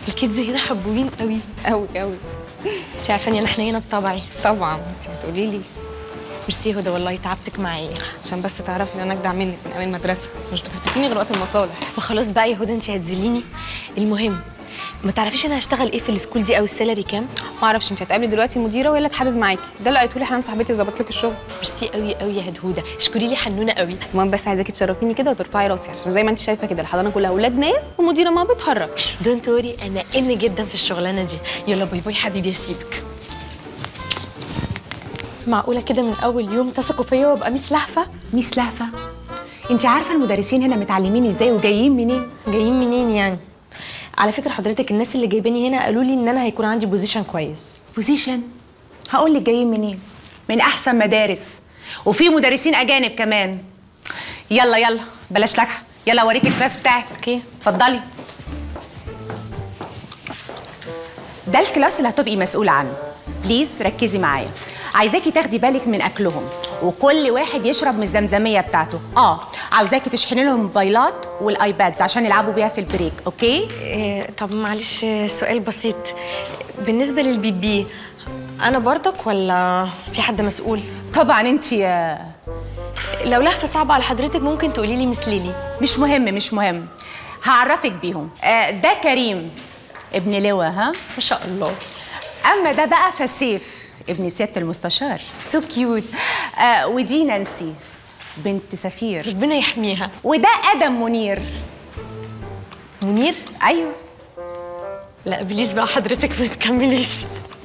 الكيدز هنا حبوبين قوي قوي قوي انت عارفه اني انا حنينه بطبعي طبعا انت هتقولي لي ميرسي هدى والله تعبتك معايا عشان بس تعرفي ان انا اجدع منك من ايام المدرسه مش بتفتكريني غير وقت المصالح وخلاص بقى يا هدى انت هتذليني المهم ما تعرفيش انا هشتغل ايه في السكول دي او السالري كام ما اعرفش انت هتقابلي دلوقتي المديره وهي اللي تحدد معاكي ده اللي قالته لي حنان صاحبتي ظبطت لك الشغل ميرسي قوي قوي يا هدهوده اشكري لي حنونه قوي المهم بس عايزاكي تشرفيني كده وترفعي راسي عشان زي ما انت شايفه كده الحضانه كلها اولاد ناس والمديره ما بتهرج دونت وري انا ان جدا في الشغلانه دي يلا باي باي حبيبي اسيبك معقوله كده من اول يوم تثقوا فيا وابقى ميس لهفه ميس لهفه انت عارفه المدرسين هنا متعلمين ازاي وجايين منين جايين منين يعني على فكره حضرتك الناس اللي جايباني هنا قالوا لي ان انا هيكون عندي بوزيشن كويس بوزيشن هقول لك جايين منين من احسن مدارس وفي مدرسين اجانب كمان يلا يلا بلاش لكحه يلا اوريك الكلاس بتاعك اوكي اتفضلي ده الكلاس اللي هتبقي مسؤولة عنه بليز ركزي معايا عايزاكي تاخدي بالك من اكلهم وكل واحد يشرب من الزمزميه بتاعته اه عاوزاكي تشحني لهم الموبايلات والايبادز عشان يلعبوا بيها في البريك اوكي إيه طب معلش سؤال بسيط بالنسبه للبيبي انا برضك ولا في حد مسؤول طبعا انت يا لو لهفه صعبه على حضرتك ممكن تقولي لي مثلي لي مش مهم مش مهم هعرفك بيهم آه ده كريم ابن لواء ها ما شاء الله اما ده بقى فسيف ابن سياده المستشار سو كيوت آه ودي نانسي بنت سفير ربنا يحميها وده ادم منير منير ايوه لا بليز بقى حضرتك ما تكمليش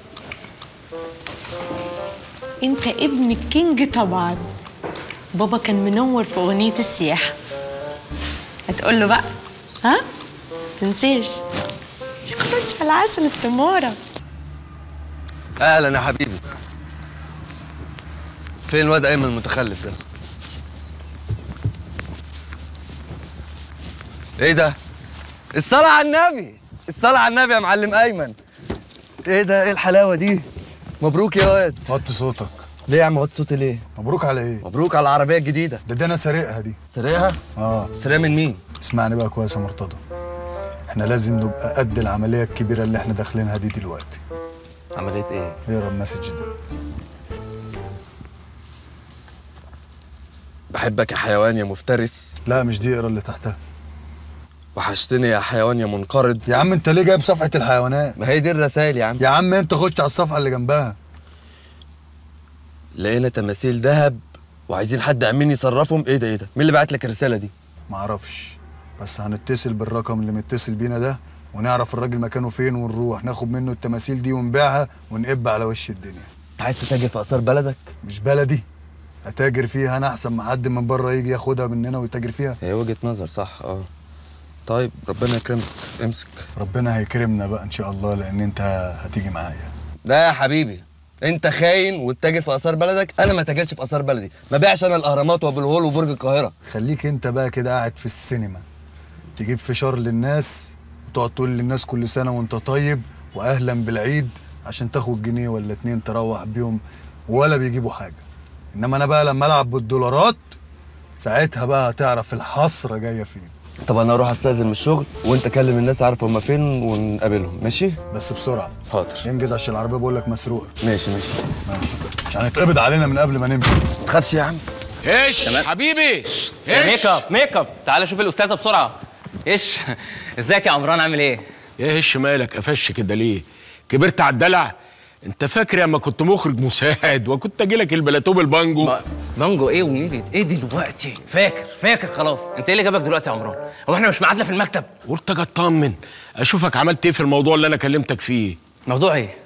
انت ابن الكينج طبعا بابا كان منور في اغنيه السياحه هتقول له بقى ها تنسيش خلاص في العسل السماره اهلا يا حبيبي فين الواد ايمن المتخلف ده ايه ده الصلاة على النبي الصلاة على النبي يا معلم ايمن ايه ده ايه الحلاوة دي مبروك يا واد وطي صوتك ليه يا عم وطي صوتي ليه مبروك على ايه مبروك على العربية الجديدة ده ده انا سارقها دي سرقها اه سرقها من مين اسمعني بقى كويس يا مرتضى احنا لازم نبقى قد العمليه الكبيره اللي احنا داخلينها دي دلوقتي عملية ايه اقرا المسج ده بحبك يا حيوان يا مفترس لا مش دي اقرا اللي تحتها وحشتني يا حيوان يا منقرض يا عم انت ليه جايب صفحه الحيوانات ما هي دي الرسائل يا عم يا عم انت خش على الصفحه اللي جنبها لقينا تماثيل ذهب وعايزين حد امين يصرفهم ايه ده ايه ده مين اللي بعت لك الرسالة دي معرفش بس هنتصل بالرقم اللي متصل بينا ده ونعرف الراجل مكانه فين ونروح ناخد منه التماثيل دي ونبيعها ونقب على وش الدنيا انت عايز تتاجر في اثار بلدك مش بلدي اتاجر فيها انا احسن ما حد من بره يجي ياخدها مننا ويتاجر فيها هي وجهة نظر صح اه طيب ربنا يكرمك امسك ربنا هيكرمنا بقى ان شاء الله لان انت هتيجي معايا لا يا حبيبي انت خاين وتتاجر في اثار بلدك انا ما تاجرش في اثار بلدي ما بيعش انا الاهرامات وابو الهول وبرج القاهره خليك انت بقى كده قاعد في السينما تجيب فشار للناس وتقعد تقول للناس كل سنه وانت طيب واهلا بالعيد عشان تاخد جنيه ولا اتنين تروح بيهم ولا بيجيبوا حاجه انما انا بقى لما العب بالدولارات ساعتها بقى هتعرف الحسره جايه فين طب انا اروح استاذن من الشغل وانت كلم الناس عارف هم فين ونقابلهم ماشي بس بسرعه حاضر انجز عشان العربيه بقول لك مسروقه ماشي ماشي ماشي عشان يتقبض علينا من قبل ما نمشي ما تخافش يا عم ايش حبيبي يا ايش ميك اب ميك اب تعالى شوف الاستاذه بسرعه ايش ازيك يا عمران عامل ايه يا هش مالك قفش كده ليه كبرت على الدلع انت فاكر لما كنت مخرج مساعد وكنت اجي لك البلاتو بالبانجو ما- بانجو ايه وميلي ايه دلوقتي فاكر فاكر خلاص انت ايه اللي جابك دلوقتي يا عمران هو احنا مش ميعادنا في المكتب قلت اجي اطمن اشوفك عملت ايه في الموضوع اللي انا كلمتك فيه موضوع ايه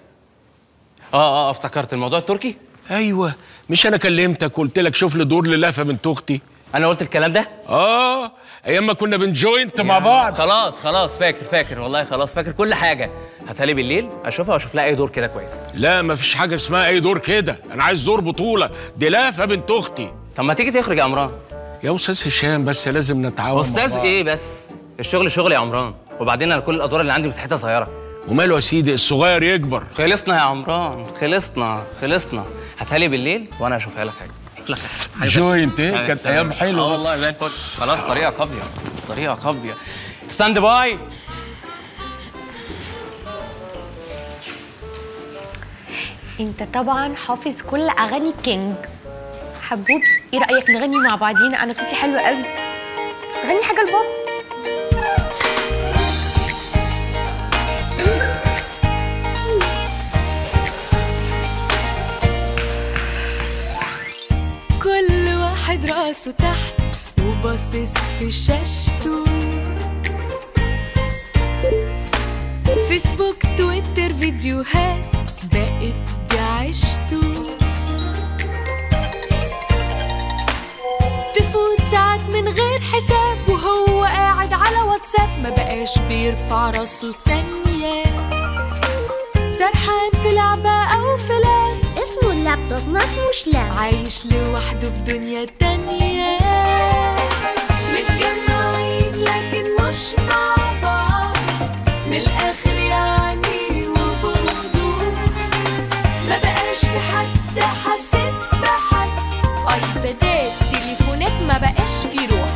اه اه افتكرت الموضوع التركي ايوه مش انا كلمتك وقلت لك شوف لي دور للهفه بنت اختي انا قلت الكلام ده اه ايام ما كنا بنجوينت مع بعض خلاص خلاص فاكر فاكر والله خلاص فاكر كل حاجه هاتها لي بالليل اشوفها واشوف لها اي دور كده كويس لا مفيش حاجه اسمها اي دور كده انا عايز دور بطوله دي لهفه بنت اختي طب ما تيجي تخرج يا عمران يا استاذ هشام بس لازم نتعاون مع استاذ بعض. ايه بس الشغل شغل يا عمران وبعدين انا كل الادوار اللي عندي مساحتها صغيره وماله يا سيدي الصغير يكبر خلصنا يا عمران خلصنا خلصنا هاتها لي بالليل وانا اشوفها لك حاجه اشوف لك حاجه جوينت ايه كانت ايام اه حلوه والله زي الفل خلاص طريقه قابيه طريقه قابيه ستاند باي انت طبعا حافظ كل اغاني كينج حبوبي ايه رايك نغني مع بعضينا انا صوتي حلو قوي غني حاجه لبابا كل واحد راسه تحت وباصص في شاشته فيسبوك تويتر فيديوهات بقت دي عيشته تفوت ساعات من غير حساب وهو قاعد على واتساب ما بقاش بيرفع راسه ثانية سرحان في لعبة أو فيلم اسمه اللابتوب ما اسموش لاب عايش لوحده في دنيا تانية متجمعين لكن مش مع بعض من الآخر يعني وبوضوح ما بقاش في حد حاسس بحد ايبادات تليفونات ما بقاش في روح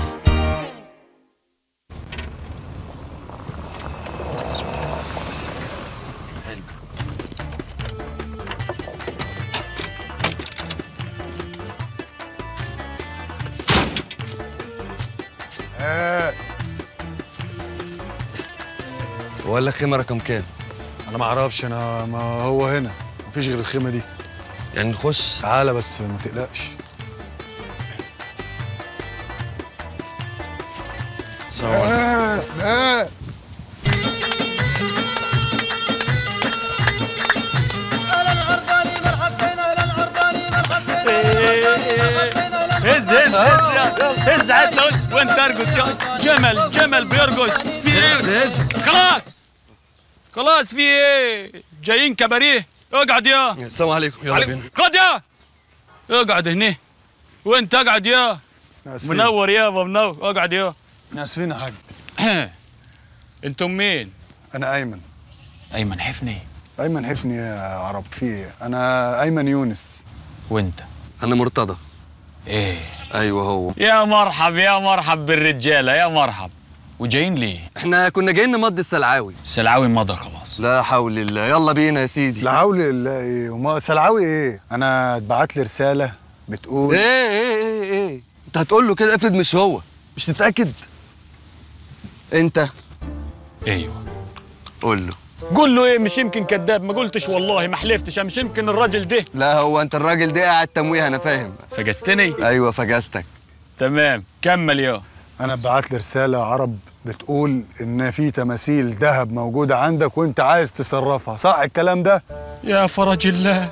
ولا خيمه رقم كام انا ما اعرفش انا ما هو هنا مفيش غير الخيمه دي يعني نخش تعالى بس ما تقلقش السلام عليكم هز هز هز هز عاد لوز وين ترقص يا جمل جمل بيرقص في ايه خلاص خلاص في ايه جايين كباريه اقعد يا السلام عليكم يلا بينا خد يا اقعد هنا وانت اقعد يا اسفين منور يابا منور اقعد يا اسفين يا حاج انتم مين انا ايمن ايمن حفني ايمن حفني يا عرب في ايه انا ايمن يونس وانت انا مرتضى ايه ايوه هو يا مرحب يا مرحب بالرجاله يا مرحب وجايين ليه احنا كنا جايين نمضي السلعاوي السلعاوي مضى خلاص لا حول الله يلا بينا يا سيدي لا حول الله ايه وما سلعوي ايه انا اتبعت لي رساله بتقول ايه ايه ايه ايه انت هتقول له كده افرض مش هو مش تتاكد انت ايوه قول له قول له ايه مش يمكن كذاب ما قلتش والله ما حلفتش مش يمكن الراجل ده لا هو انت الراجل ده قاعد تمويه انا فاهم فجستني ايوه فجستك تمام كمل يا انا اتبعت لي رساله يا عرب بتقول ان في تماثيل ذهب موجوده عندك وانت عايز تصرفها صح الكلام ده يا فرج الله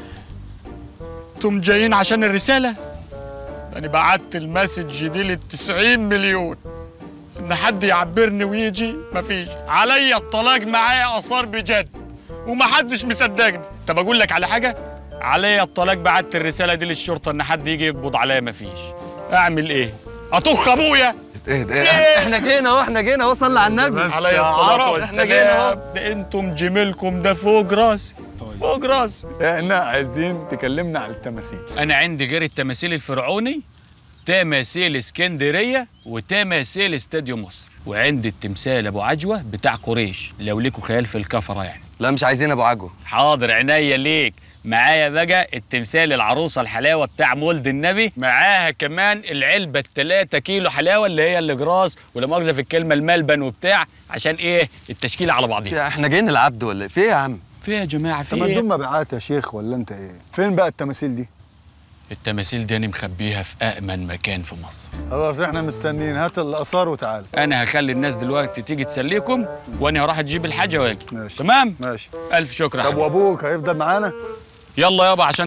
انتم جايين عشان الرسالة أنا بعت المسج دي للتسعين مليون إن حد يعبرني ويجي مفيش عليا الطلاق معايا آثار بجد ومحدش مصدقني طب أقول لك على حاجة عليا الطلاق بعت الرسالة دي للشرطة إن حد يجي يقبض عليا مفيش أعمل إيه؟ أطخ أبويا اهدى ايه احنا جينا اهو احنا جينا اهو صلي على النبي عليا الصلاة عرب، احنا جينا اهو والسلام ده انتم جميلكم ده فوق راسي فوق راسي احنا عايزين تكلمنا عن التماثيل انا عندي غير التماثيل الفرعوني تماثيل اسكندريه وتماثيل استاديو مصر وعندي التمثال ابو عجوه بتاع قريش لو ليكوا خيال في الكفره يعني لا مش عايزين ابو عجوه حاضر عينيا ليك معايا بقى التمثال العروسه الحلاوه بتاع مولد النبي معاها كمان العلبه التلاتة كيلو حلاوه اللي هي الاجراس ولا مؤاخذه في الكلمه الملبن وبتاع عشان ايه التشكيله على بعضيها احنا جايين العبد ولا ايه في ايه يا عم في يا جماعه في طب ما ايه تدوم مبيعات يا شيخ ولا انت ايه فين بقى التماثيل دي التماثيل دي انا مخبيها في أأمن مكان في مصر خلاص احنا مستنيين هات الاثار وتعالى أنا هخلي الناس دلوقتي تيجي تسليكم وأنا هروح أجيب الحاجة وأجي ماشي تمام؟ ماشي ألف شكر يا طب حبيبي. وابوك هيفضل معانا يلا يابا عشان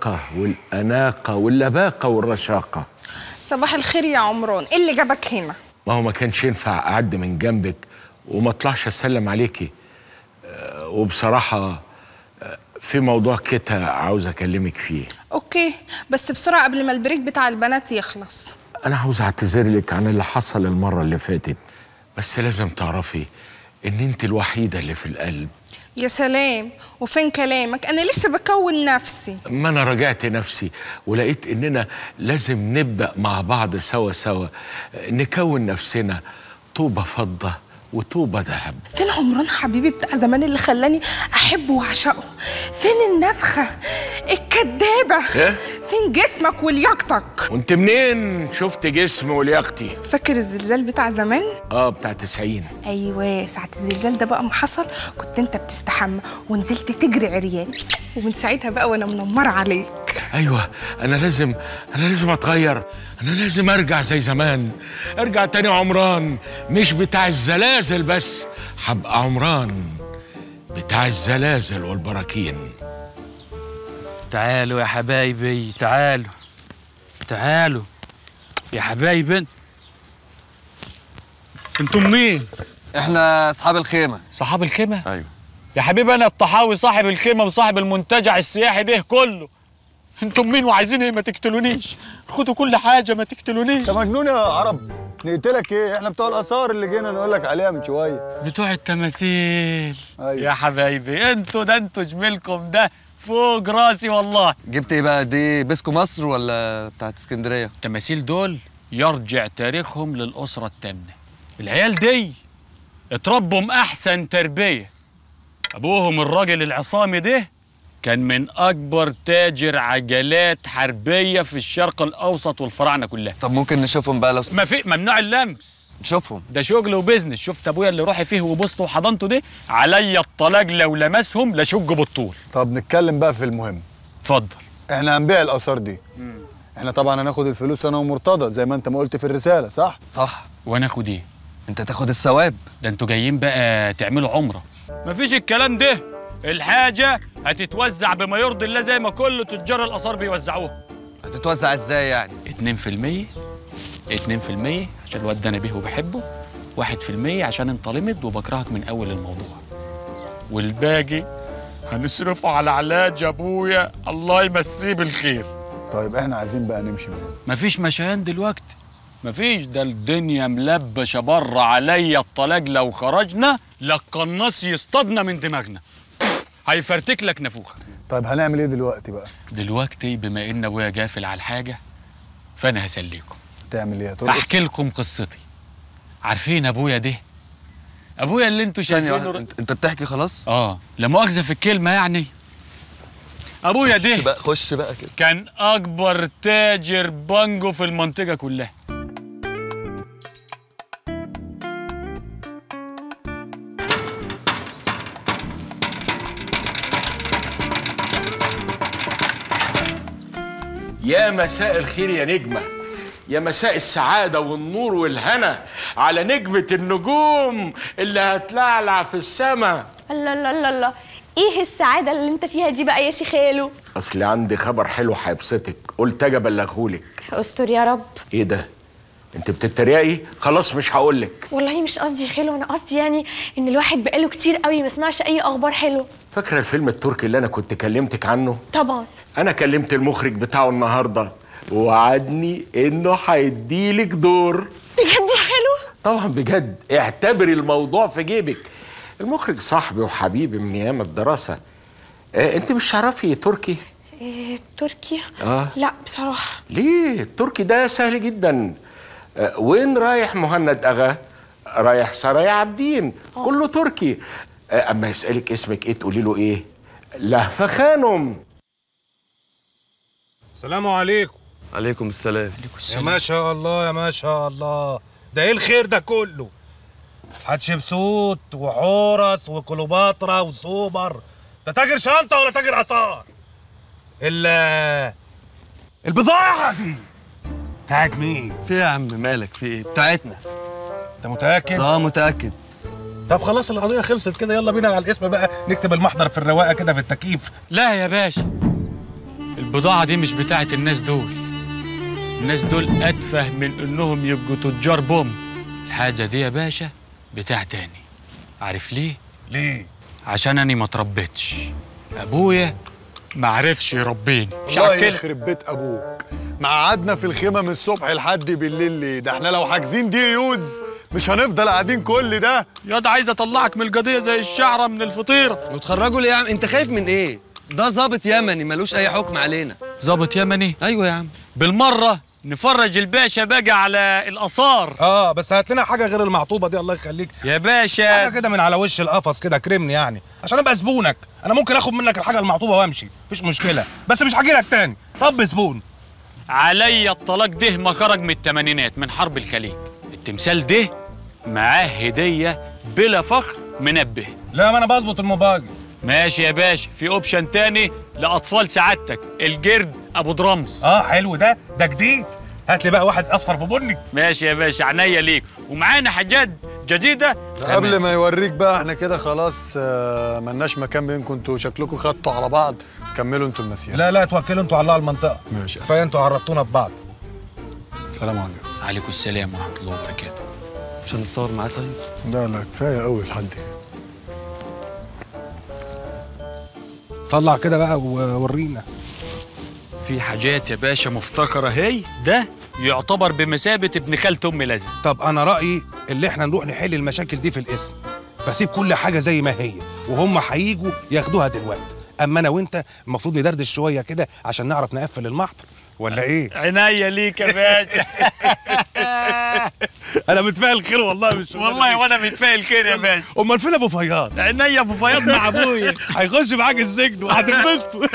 الرقة والأناقة واللباقة والرشاقة صباح الخير يا عمران ايه اللي جابك هنا ما هو ما كانش ينفع أعدي من جنبك وما اطلعش أسلم عليكي آه، وبصراحة آه، في موضوع كده عاوز أكلمك فيه اوكي بس بسرعه قبل ما البريك بتاع البنات يخلص أنا عاوز أعتذر لك عن اللي حصل المرة اللي فاتت بس لازم تعرفي إن أنت الوحيدة اللي في القلب يا سلام وفين كلامك انا لسه بكون نفسي ما أنا راجعت نفسي ولقيت إننا لازم نبدأ مع بعض سوا سوا نكون نفسنا طوبة فضة وطوبة ذهب فين عمران حبيبي بتاع زمان اللي خلاني احبه واعشقه فين النفخه الكدابه إيه؟ فين جسمك ولياقتك وانت منين شفت جسمي ولياقتي فاكر الزلزال بتاع زمان اه بتاع 90 ايوه ساعه الزلزال ده بقى ما حصل كنت انت بتستحمى ونزلت تجري عريان ومن ساعتها بقى وانا منمره عليك ايوه انا لازم انا لازم اتغير انا لازم ارجع زي زمان ارجع تاني عمران مش بتاع الزلازل بس هبقى عمران بتاع الزلازل والبراكين تعالوا يا حبايبي تعالوا تعالوا يا حبايبي انتم مين؟ احنا اصحاب الخيمه صحاب الخيمه؟ ايوه يا حبيبي انا الطحاوي صاحب الخيمه وصاحب المنتجع السياحي ده كله انتم مين وعايزين ايه ما تقتلونيش خدوا كل حاجه ما تقتلونيش انت مجنون يا عرب نقتلك ايه احنا بتوع الاثار اللي جينا نقول لك عليها من شويه بتوع التماثيل أيوة. يا حبايبي انتوا ده انتوا جميلكم ده فوق راسي والله جبت ايه بقى دي بيسكو مصر ولا بتاعت اسكندريه التماثيل دول يرجع تاريخهم للأسرة الثامنة العيال دي اتربوا أحسن تربية أبوهم الراجل العصامي ده كان من أكبر تاجر عجلات حربية في الشرق الأوسط والفراعنة كلها طب ممكن نشوفهم بقى لو ما في ممنوع اللمس نشوفهم ده شغل وبزنس شفت ابويا اللي روحي فيه وبوسته وحضنته ده عليا الطلاق لو لمسهم لشق بالطول طب نتكلم بقى في المهم اتفضل احنا هنبيع الاثار دي احنا طبعا هناخد الفلوس انا ومرتضى زي ما انت ما قلت في الرساله صح صح وانا اخد ايه انت تاخد الثواب ده انتوا جايين بقى تعملوا عمره مفيش الكلام ده الحاجه هتتوزع بما يرضي الله زي ما كل تجار الاثار بيوزعوها هتتوزع ازاي يعني 2% 2% عشان الواد ده انا بيه وبحبه 1% عشان انت لمد وبكرهك من اول الموضوع والباقي هنصرفه على علاج ابويا الله يمسيه بالخير طيب احنا عايزين بقى نمشي من هنا مفيش مشيان دلوقتي مفيش ده الدنيا ملبشه بره عليا الطلاق لو خرجنا للقناص يصطادنا من دماغنا هيفرتك لك نافوخه طيب هنعمل ايه دلوقتي بقى دلوقتي بما ان ابويا جافل على الحاجه فانا هسليكم تعمل ايه هترقص احكي لكم قصتي عارفين ابويا ده ابويا اللي انتوا ثانية شايفينه واحدة انت, انت بتحكي خلاص اه لا مؤاخذه في الكلمه يعني ابويا خش ده بقى خش بقى كده كان اكبر تاجر بانجو في المنطقه كلها يا مساء الخير يا نجمة يا مساء السعادة والنور والهنا على نجمة النجوم اللي هتلعلع في السماء الله الله الله الله ايه السعاده اللي انت فيها دي بقى يا سي خالو أصل عندي خبر حلو هيبسطك قلت أجي أبلغهولك استر يا رب إيه ده؟ أنت بتتريقي؟ خلاص مش هقولك والله مش قصدي يا خالو انا قصدي يعني ان الواحد بقاله كتير قوي ما سمعش اي اخبار حلوه فاكرة الفيلم التركي اللي أنا كنت كلمتك عنه؟ طبعا أنا كلمت المخرج بتاعه النهاردة ووعدني إنه هيديلك دور بجد يا خالو طبعا بجد اعتبري الموضوع في جيبك المخرج صاحبي وحبيبي من ايام الدراسه آه انت مش تعرفي تركي إيه تركيا اه لا بصراحه ليه التركي ده سهل جدا آه وين رايح مهند اغا رايح سرايا عابدين كله تركي آه اما يسالك اسمك ايه تقولي له ايه لهفه خانم السلام عليكم عليكم السلام يا ما شاء الله يا ما شاء الله ده ايه الخير ده كله حتشبسوت وحورس وكليوباترا وسوبر ده تاجر شنطه ولا تاجر اثار ال البضاعه دي بتاعت مين في إيه يا عم مالك في ايه بتاعتنا انت متاكد اه متاكد طب خلاص القضيه خلصت كده يلا بينا على الاسم بقى نكتب المحضر في الرواقه كده في التكييف لا يا باشا البضاعة دي مش بتاعت الناس دول الناس دول أتفه من إنهم يبقوا تجار بوم الحاجة دي يا باشا بتاع تاني عارف ليه؟ ليه؟ عشان أنا ما تربيتش أبويا ما عرفش يربيني مش الله عارف يخرب بيت ابوك ما قعدنا في الخيمه من الصبح لحد بالليل ليه ده احنا لو حاجزين دي يوز مش هنفضل قاعدين كل ده ياض عايز اطلعك من القضيه زي الشعره من الفطيره وتخرجوا ليه يا عم انت خايف من ايه ده ظابط يمني ملوش اي حكم علينا ظابط يمني ايوه يا عم بالمره نفرج الباشا بقى على الاثار اه بس هات لنا حاجه غير المعطوبه دي الله يخليك يا باشا حاجه كده من على وش القفص كده كرمني يعني عشان ابقى زبونك انا ممكن اخد منك الحاجه المعطوبه وامشي مفيش مشكله بس مش هاجي لك تاني رب زبون عليا الطلاق ده ما خرج من الثمانينات من حرب الخليج التمثال ده معاه هديه بلا فخر منبه لا ما انا بظبط الموبايل ماشي يا باشا في اوبشن تاني لاطفال سعادتك الجرد ابو درمز اه حلو ده ده جديد هات لي بقى واحد اصفر في بني ماشي يا باشا عينيا ليك ومعانا حاجات جديده قبل ما يوريك بقى احنا كده خلاص آه، ملناش مكان بينكم انتوا شكلكم خدتوا على بعض كملوا انتوا المسيره لا لا توكلوا انتوا على الله على المنطقه ماشي كفايه انتوا عرفتونا ببعض سلام عليكم عليكم السلام ورحمه الله وبركاته مش هنتصور معاه طيب لا لا كفايه قوي لحد كده طلع كده بقى وورينا في حاجات يا باشا مفتخره هي ده يعتبر بمثابه ابن خالة امي لازم طب انا رايي اللي احنا نروح نحل المشاكل دي في الاسم فسيب كل حاجه زي ما هي وهم هيجوا ياخدوها دلوقتي اما انا وانت المفروض ندردش شويه كده عشان نعرف نقفل المحضر ولا ايه عينيا ليك يا باشا انا متفائل خير والله مش والله وانا متفائل خير يا باشا امال فين ابو فياض عينيا ابو فياض مع ابويا هيخش معاك السجن وهتنبسطوا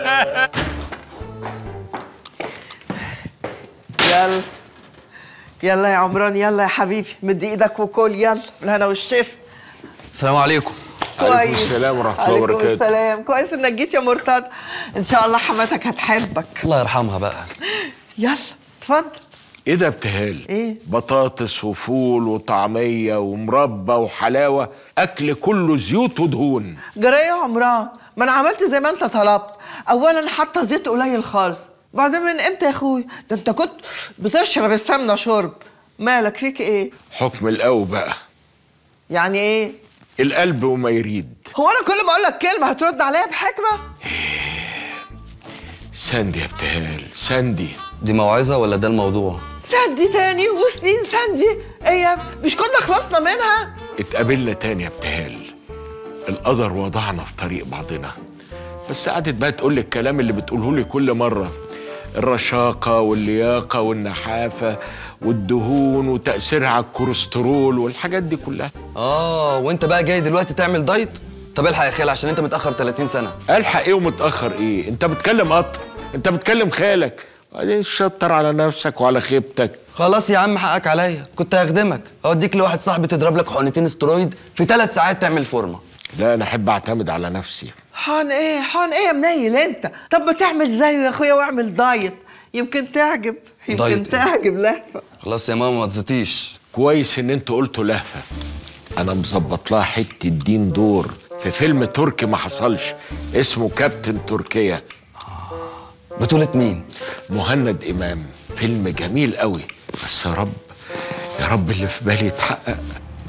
يلا يلا يا عمران يلا يا حبيبي مد ايدك وكل يلا بالهنا والشفا السلام عليكم عليكم السلام ورحمة الله عليكم وبركاته. السلام كويس انك جيت يا مرتضى ان شاء الله حماتك هتحبك الله يرحمها بقى يلا اتفضل ايه ده ابتهال ايه بطاطس وفول وطعميه ومربى وحلاوه اكل كله زيوت ودهون جرى ايه يا عمران ما انا عملت زي ما انت طلبت اولا حاطه زيت قليل خالص بعدين من امتى يا اخويا ده انت كنت بتشرب السمنه شرب مالك فيك ايه حكم القوي بقى يعني ايه القلب وما يريد هو انا كل ما اقول لك كلمه هترد عليا بحكمه ساندي يا ابتهال ساندي دي موعظه ولا ده الموضوع ساندي تاني وسنين ساندي ايه يا مش كنا خلصنا منها اتقابلنا تاني يا ابتهال القدر وضعنا في طريق بعضنا بس قعدت بقى تقول لي الكلام اللي بتقوله لي كل مره الرشاقه واللياقه والنحافه والدهون وتاثيرها على الكوليسترول والحاجات دي كلها اه وانت بقى جاي دلوقتي تعمل دايت طب الحق يا خال عشان انت متاخر 30 سنه الحق ايه ومتاخر ايه انت بتكلم قطر انت بتكلم خالك بعدين شطر على نفسك وعلى خيبتك خلاص يا عم حقك عليا كنت هخدمك اوديك لواحد صاحبي تضرب لك حقنتين استرويد في ثلاث ساعات تعمل فورمه لا انا احب اعتمد على نفسي حان ايه حان ايه يا منيل انت طب ما تعمل زيه يا اخويا واعمل دايت يمكن تعجب يمكن دايت إيه؟ تعجب لهفه خلاص يا ماما ما تزيتيش كويس ان انتوا قلتوا لهفه انا مظبط لها حته دين دور في فيلم تركي ما حصلش اسمه كابتن تركيا بطولة مين؟ مهند إمام فيلم جميل قوي بس يا رب يا رب اللي في بالي يتحقق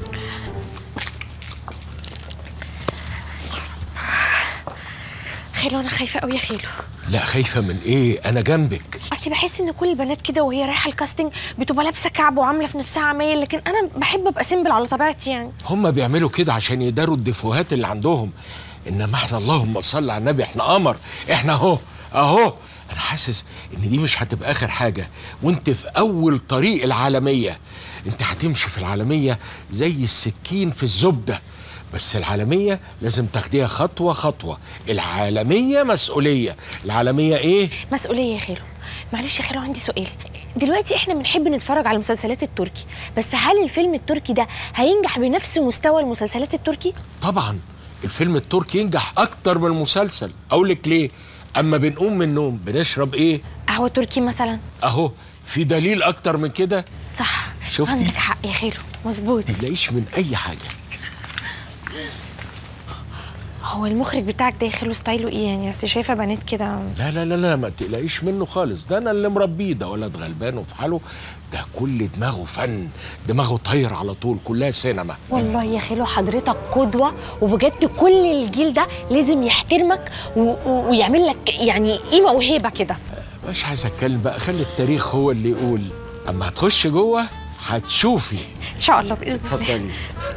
خيلو انا خايفه قوي يا خيلو لا خايفة من إيه؟ أنا جنبك اصلي بحس ان كل البنات كده وهي رايحه الكاستنج بتبقى لابسه كعب وعامله في نفسها عمايل لكن انا بحب ابقى سيمبل على طبيعتي يعني هم بيعملوا كده عشان يداروا الدفوهات اللي عندهم إنما إحنا اللهم صل على النبي إحنا قمر إحنا أهو أهو أنا حاسس إن دي مش هتبقى آخر حاجة وأنت في أول طريق العالمية أنت هتمشي في العالمية زي السكين في الزبدة بس العالمية لازم تاخديها خطوة خطوة العالمية مسؤولية العالمية إيه؟ مسؤوليه يا خيلو معلش يا خيلو عندي سؤال دلوقتي احنا بنحب نتفرج على المسلسلات التركي بس هل الفيلم التركي ده هينجح بنفس مستوى المسلسلات التركي طبعا الفيلم التركي ينجح اكتر من المسلسل اقول لك ليه اما بنقوم من النوم بنشرب ايه قهوه تركي مثلا اهو في دليل اكتر من كده صح شفتي؟ عندك حق يا خيلو مظبوط ما تلاقيش من اي حاجه هو المخرج بتاعك ده يا خالو ستايله ايه يعني اصل شايفه بنات كده لا لا لا لا ما تقلقيش منه خالص ده انا اللي مربيه ده ولد غلبان وفي حاله ده كل دماغه فن دماغه طاير على طول كلها سينما والله يا خالو حضرتك قدوه وبجد كل الجيل ده لازم يحترمك و... و... ويعمل لك يعني قيمه وهيبه كده مش عايز اتكلم بقى خلي التاريخ هو اللي يقول اما هتخش جوه هتشوفي ان شاء الله باذن الله اتفضلي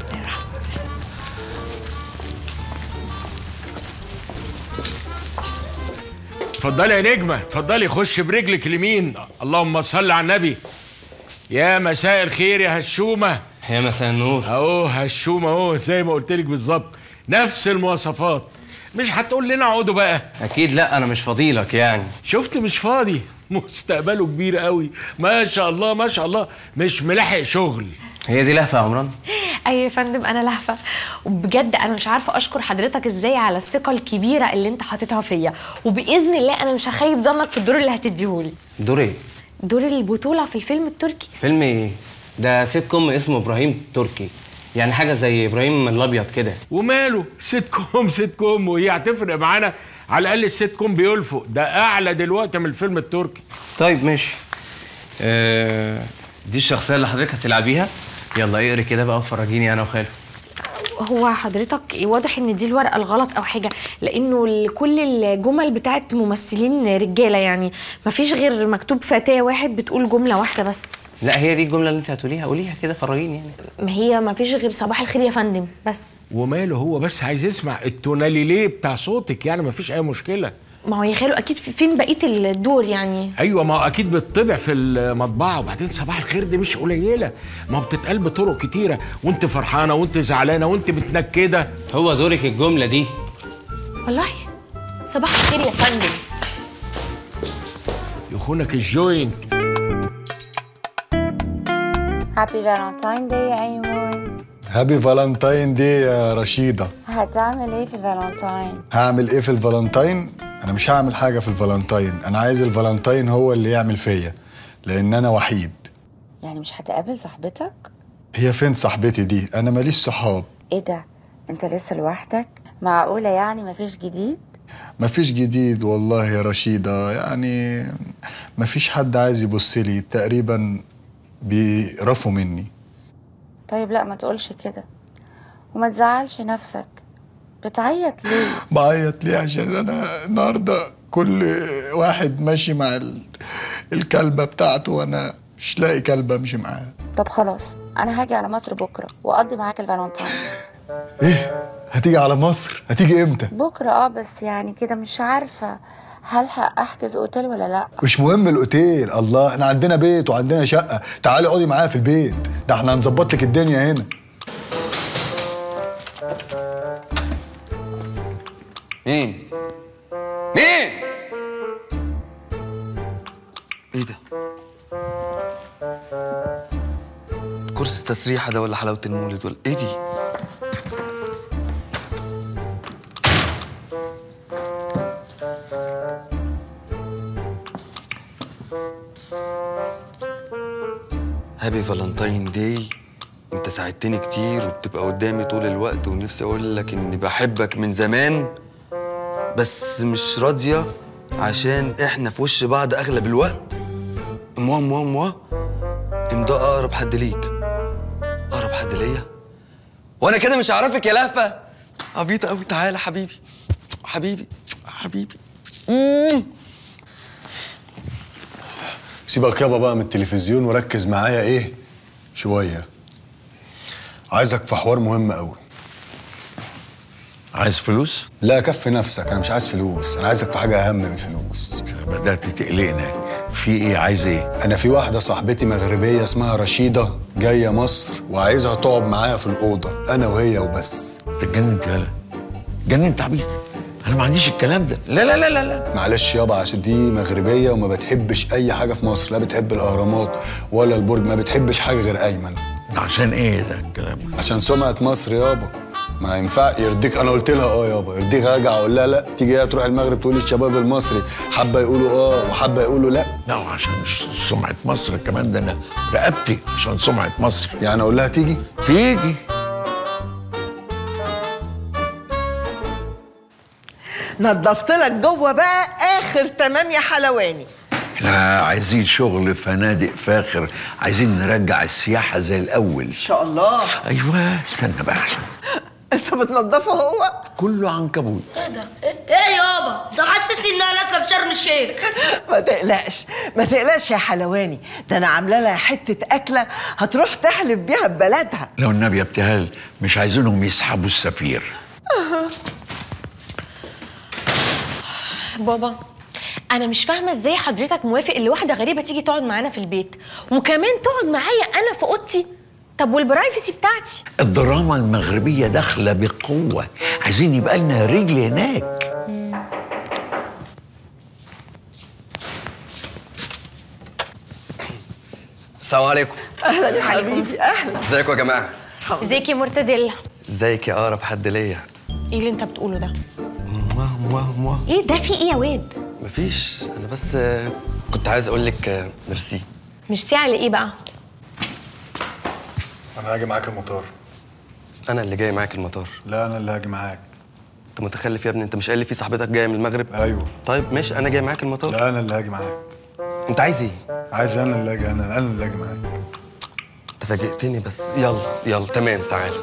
اتفضلي يا نجمة اتفضلي خش برجلك اليمين اللهم صل على النبي يا مساء الخير يا هشومة يا مساء النور اهو هشومة اهو زي ما قلت لك بالظبط نفس المواصفات مش هتقول لنا اقعدوا بقى اكيد لا انا مش فضيلك يعني شفت مش فاضي مستقبله كبير قوي ما شاء الله ما شاء الله مش ملاحق شغل هي دي لهفه يا عمران ايوه يا فندم انا لهفه وبجد انا مش عارفه اشكر حضرتك ازاي على الثقه الكبيره اللي انت حاططها فيا وباذن الله انا مش هخيب ظنك في الدور اللي هتديهولي دور ايه دور البطوله في الفيلم التركي فيلم ايه ده سيت كوم اسمه ابراهيم تركي يعني حاجه زي ابراهيم الابيض كده وماله سيت كوم سيت كوم وهي هتفرق معانا على الاقل السيت كوم بيلفق ده اعلى دلوقتي من الفيلم التركي طيب ماشي آه دي الشخصيه اللي حضرتك هتلعبيها يلا اقري كده بقى وفرجيني انا وخالو هو حضرتك واضح ان دي الورقه الغلط او حاجه لانه ال- كل الجمل بتاعت ممثلين رجاله يعني مفيش غير مكتوب فتاه واحد بتقول جمله واحده بس لا هي دي الجمله اللي انت هتقوليها قوليها كده فرجيني يعني ما هي مفيش غير صباح الخير يا فندم بس وماله هو بس عايز يسمع التوناليليه بتاع صوتك يعني مفيش اي مشكله ما هو يا خالو اكيد في- فين بقيه الدور يعني ايوه ما هو اكيد بتطبع في المطبعه وبعدين صباح الخير دي مش قليله ما هو بتتقال بطرق كتيره وانت فرحانه وانت زعلانه وانت متنكده هو دورك الجمله دي والله صباح الخير يا فندم يخونك الجوينت هابي فالنتاين داي يا ايمون هابي فالنتاين دي يا رشيدة هتعمل ايه في فالنتاين هعمل ايه في الفالنتاين انا مش هعمل حاجة في الفالنتاين انا عايز الفالنتاين هو اللي يعمل فيا لان انا وحيد يعني مش هتقابل صاحبتك هي فين صاحبتي دي انا ماليش صحاب ايه ده انت لسه لوحدك معقوله يعني مفيش جديد مفيش جديد والله يا رشيدة يعني مفيش حد عايز يبص لي تقريبا بيقرفوا مني طيب لا ما تقولش كده وما تزعلش نفسك بتعيط ليه بعيط ليه عشان انا النهارده كل واحد ماشي مع ال- الكلبة بتاعته وانا مش لاقي كلبة امشي معاها طب خلاص انا هاجي على مصر بكره واقضي معاك الفالنتاين ايه هتيجي على مصر هتيجي امتى بكره اه بس يعني كده مش عارفه هلحق احجز اوتيل ولا لا مش مهم الاوتيل الله احنا عندنا بيت وعندنا شقه تعالي اقعدي معايا في البيت ده احنا هنظبط لك الدنيا هنا مين؟ مين؟ ايه ده؟ كرسي التسريحة ده ولا حلاوة المولد ولا ايه دي؟ هابي فالنتاين داي انت ساعدتني كتير وبتبقى قدامي طول الوقت ونفسي اقول لك اني بحبك من زمان بس مش راضيه عشان احنا في وش بعض اغلب الوقت موا موا موا امضاء اقرب حد ليك اقرب حد ليا وانا كده مش هعرفك يا لهفه عبيطه قوي تعالى حبيبي حبيبي حبيبي سيبك يابا بقى من التلفزيون وركز معايا ايه شويه عايزك في حوار مهم قوي عايز فلوس؟ لا كفي نفسك انا مش عايز فلوس انا عايزك في حاجه اهم من الفلوس بدات تقلقنا في ايه عايز ايه انا في واحده صاحبتي مغربيه اسمها رشيده جايه مصر وعايزها تقعد معايا في الاوضه انا وهي وبس اتجننت يالا اتجننت عبيط انا ما عنديش الكلام ده لا لا لا لا لا معلش يابا عشان دي مغربيه وما بتحبش اي حاجه في مصر لا بتحب الاهرامات ولا البرج ما بتحبش حاجه غير ايمن ده عشان ايه ده الكلام ده عشان سمعه مصر يابا ما ينفع يرضيك انا قلت لها اه يابا يرضيك ارجع اقول لها لا تيجي هي تروح المغرب تقول الشباب المصري حبه يقولوا اه وحبه يقولوا لا لا وعشان ش- سمعه مصر كمان ده انا رقبتي عشان سمعه مصر يعني اقول لها تيجي تيجي نضفت لك جوه بقى اخر تمام يا حلواني احنا عايزين شغل فنادق فاخر عايزين نرجع السياحة زي الأول ان شاء الله أيوة استنى بقى عشان انت بتنضفه هو كله عنكبوت ايه ده؟ ايه يابا؟ ده محسسني ان انا نازله في شرم الشيخ ما تقلقش ما تقلقش يا حلواني ده انا عامله لها حته اكله هتروح تحلب بيها ببلدها لو النبي يا ابتهال مش عايزينهم يسحبوا السفير بابا انا مش فاهمه ازاي حضرتك موافق ان واحده غريبه تيجي تقعد معانا في البيت وكمان تقعد معايا انا في اوضتي طب والبرايفسي بتاعتي الدراما المغربية داخلة بقوة عايزين يبقى لنا رجل هناك السلام عليكم اهلا يا حبيبي اهلا ازيكم يا جماعه ازيك يا مرتديلا ازيك يا اقرب حد ليا ايه اللي انت بتقوله ده مواه مواه مواه ايه ده في ايه يا واد مفيش انا بس آه، كنت عايز اقول لك آه، ميرسي ميرسي على ايه بقى انا هاجي معاك المطار انا اللي جاي معاك المطار لا انا اللي هاجي معاك انت متخلف يا ابني انت مش قال لي في صاحبتك جايه من المغرب ايوه طيب ماشي انا جاي معاك المطار لا انا اللي هاجي معاك انت عايز ايه عايز انا اللي اجي انا انا اللي اجي معاك انت فاجئتني بس يلا يلا تمام تعال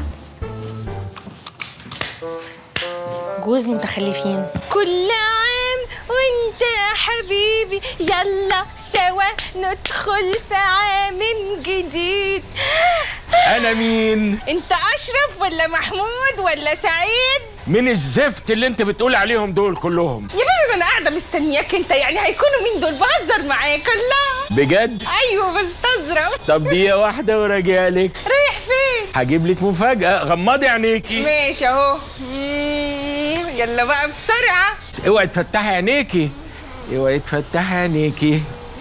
جوز متخلفين كل عام وانت يا حبيبي يلا سوا ندخل في عام جديد انا مين انت اشرف ولا محمود ولا سعيد من الزفت اللي انت بتقول عليهم دول كلهم يا بابا ما انا قاعده مستنياك انت يعني هيكونوا مين دول بهزر معاك الله بجد ايوه بستظرف طب دي واحده وراجع لك رايح فين هجيب لك مفاجاه غمضي عينيكي ماشي اهو مم، يلا بقى بسرعه اوعي تفتحي عينيكي اوعي تفتحي عينيكي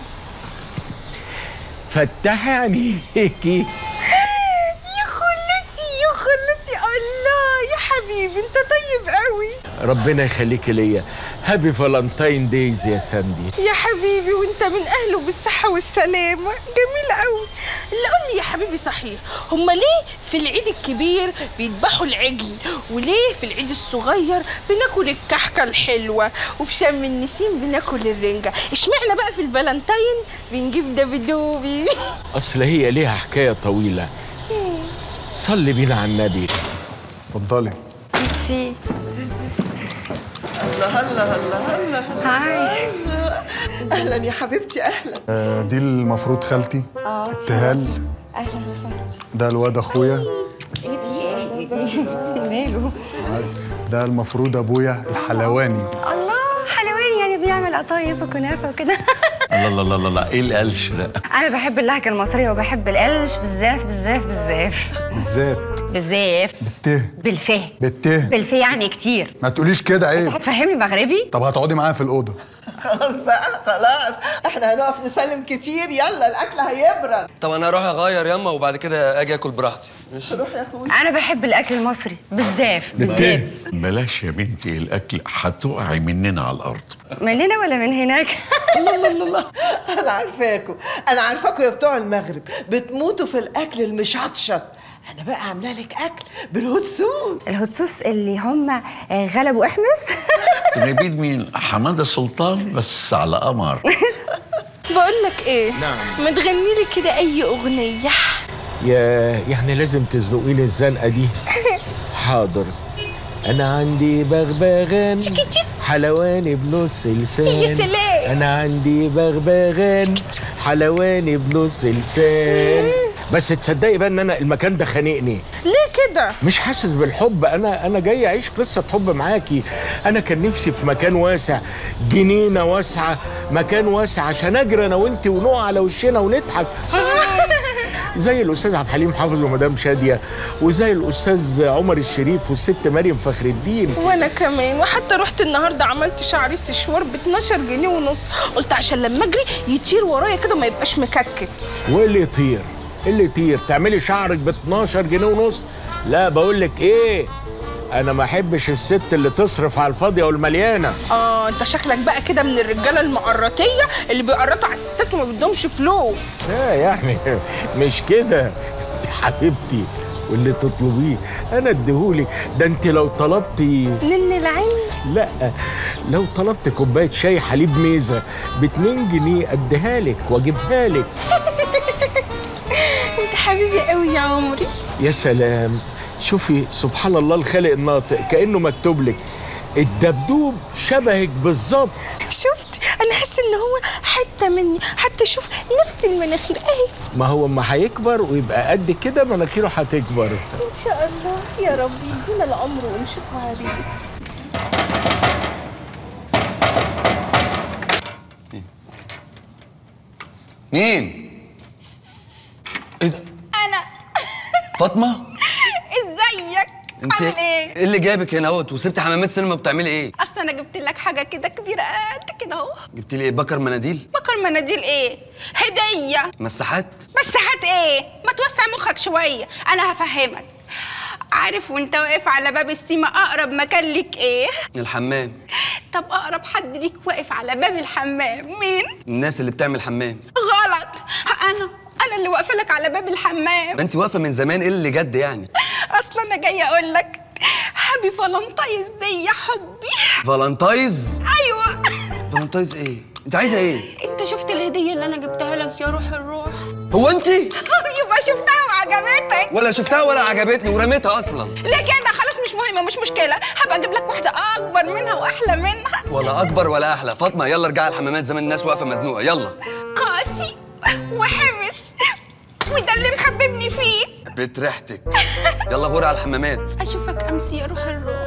فتحي عينيكي يا خلصي يا خلصي الله يا حبيبي انت طيب قوي ربنا يخليكي ليا هابي فالنتاين دايز يا ساندي يا حبيبي وانت من اهله بالصحه والسلامه جميل قوي اللي قول لي يا حبيبي صحيح هما ليه في العيد الكبير بيذبحوا العجل وليه في العيد الصغير بناكل الكحكه الحلوه وفي شم النسيم بناكل الرنجه اشمعنى بقى في الفالنتاين بنجيب دبدوبي اصل هي ليها حكايه طويله صلي بينا على النبي اتفضلي ميرسي الله الله الله الله هاي اهلا يا حبيبتي اهلا آه دي المفروض خالتي اه ابتهال اهلا وسهلا ده الواد اخويا ايه في ايه ماله عايز- ده المفروض ابويا الحلواني الله حلواني يعني بيعمل قطايف وكنافه وكده الله الله الله الله ايه القلش ده انا بحب اللهجه المصريه وبحب القلش بالزاف بالزاف بالزاف بالذات بالزاف ته بالفه بالته بالفه يعني كتير ما تقوليش كده عيب هتفهمني مغربي طب هتقعدي معايا في الاوضه خلاص بقى خلاص احنا هنقف نسلم كتير يلا الاكل هيبرد طب انا اروح اغير ياما وبعد كده اجي اكل براحتي ماشي روح يا اخوي انا بحب الاكل المصري بالزاف بالزاف بلاش يا بنتي الاكل هتقعي مننا على الارض مننا ولا من هناك الله الله الله الله انا عارفاكم انا عارفاكم يا بتوع المغرب بتموتوا في الاكل المشطشط انا بقى عامله لك اكل بالهوت صوص الهتسوس اللي هم آه، غلبوا احمس نبيد مين حماده سلطان بس على قمر بقول لك ايه نعم. ما تغني لي كده اي اغنيه يا يعني لازم تزنقيني الزنقه دي حاضر انا عندي بغبغان حلواني بنص لسان يا سلام. انا عندي بغبغان حلواني بنص لسان بس تصدقي بقى ان انا المكان ده خانقني ليه كده مش حاسس بالحب انا انا جاي اعيش قصه حب معاكي انا كان نفسي في مكان واسع جنينه واسعه مكان واسع عشان اجري انا وانت ونقع على وشنا ونضحك زي الاستاذ عبد الحليم حافظ ومدام شاديه وزي الاستاذ عمر الشريف والست مريم فخر الدين وانا كمان وحتى رحت النهارده عملت شعري سشوار ب 12 جنيه ونص قلت عشان لما اجري يطير ورايا كده ما يبقاش مكتكت وايه اللي يطير إيه اللي يطير تعملي شعرك ب 12 جنيه ونص لا بقول لك ايه انا ما احبش الست اللي تصرف على الفاضيه والمليانه اه انت شكلك بقى كده من الرجاله المقرطيه اللي بيقرطوا على الستات وما بدهمش فلوس لا يعني مش كده دي حبيبتي واللي تطلبيه انا اديهولك ده انت لو طلبتي نن العين لا لو طلبت كوبايه شاي حليب ميزه ب 2 جنيه اديها لك واجيبها لك انت حبيبي قوي يا عمري يا سلام شوفي سبحان الله الخالق الناطق كانه مكتوب لك الدبدوب شبهك بالظبط شفت انا حاسه ان هو حته مني حتى شوف نفس المناخير اهي ما هو اما هيكبر ويبقى قد كده مناخيره هتكبر ان شاء الله يا رب يدينا العمر ونشوفه عريس مين؟ ايه ده؟ انا فاطمه ازيك انت عامل ايه ايه اللي جابك هنا اهوت وسبتي حمامات سينما بتعملي ايه؟ اصل انا جبت لك حاجه كده كبيره قد كده اهو جبتي لي ايه بكر مناديل؟ بكر مناديل ايه هديه مساحات؟ مساحات ايه ما توسع مخك شويه انا هفهمك عارف وانت واقف على باب السيما اقرب مكان ليك ايه الحمام طب اقرب حد ليك واقف على باب الحمام مين الناس اللي بتعمل حمام غلط انا انا اللي واقفه لك على باب الحمام ما انت واقفه من زمان ايه اللي جد يعني؟ اصلا انا جايه اقول لك هابي فالنتايز دي يا حبي فالنتايز؟ ايوه فالنتايز ايه؟ انت عايزه ايه؟ انت شفت الهديه اللي انا جبتها لك يا روح الروح هو انت؟ يبقى شفتها وعجبتك ولا شفتها ولا عجبتني ورميتها اصلا ليه كده خلاص مش مهمه مش مشكله هبقى اجيب لك واحده اكبر منها واحلى منها ولا اكبر ولا احلى فاطمه يلا ارجعي الحمامات زمان الناس واقفه مزنوقه يلا قاسي وحمش وده اللي محببني فيك بيت ريحتك يلا غوري على الحمامات اشوفك امسي يا روح الروح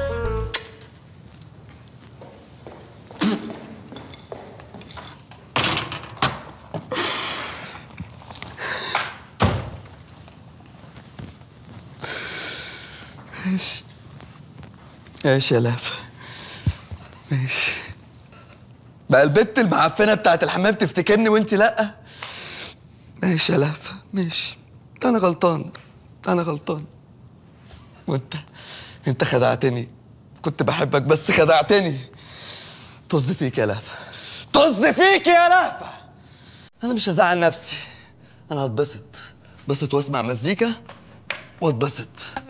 ماشي ماشي يا لهفة ماشي بقى البت المعفنة بتاعت الحمام تفتكرني وانت لأ ماشي يا لهفة ماشي ده أنا غلطان ده أنا غلطان وانت انت خدعتني كنت بحبك بس خدعتني طز فيك يا لهفة طز فيك يا لهفة أنا مش هزعل نفسي أنا هتبسط بسط واسمع مزيكا واتبسط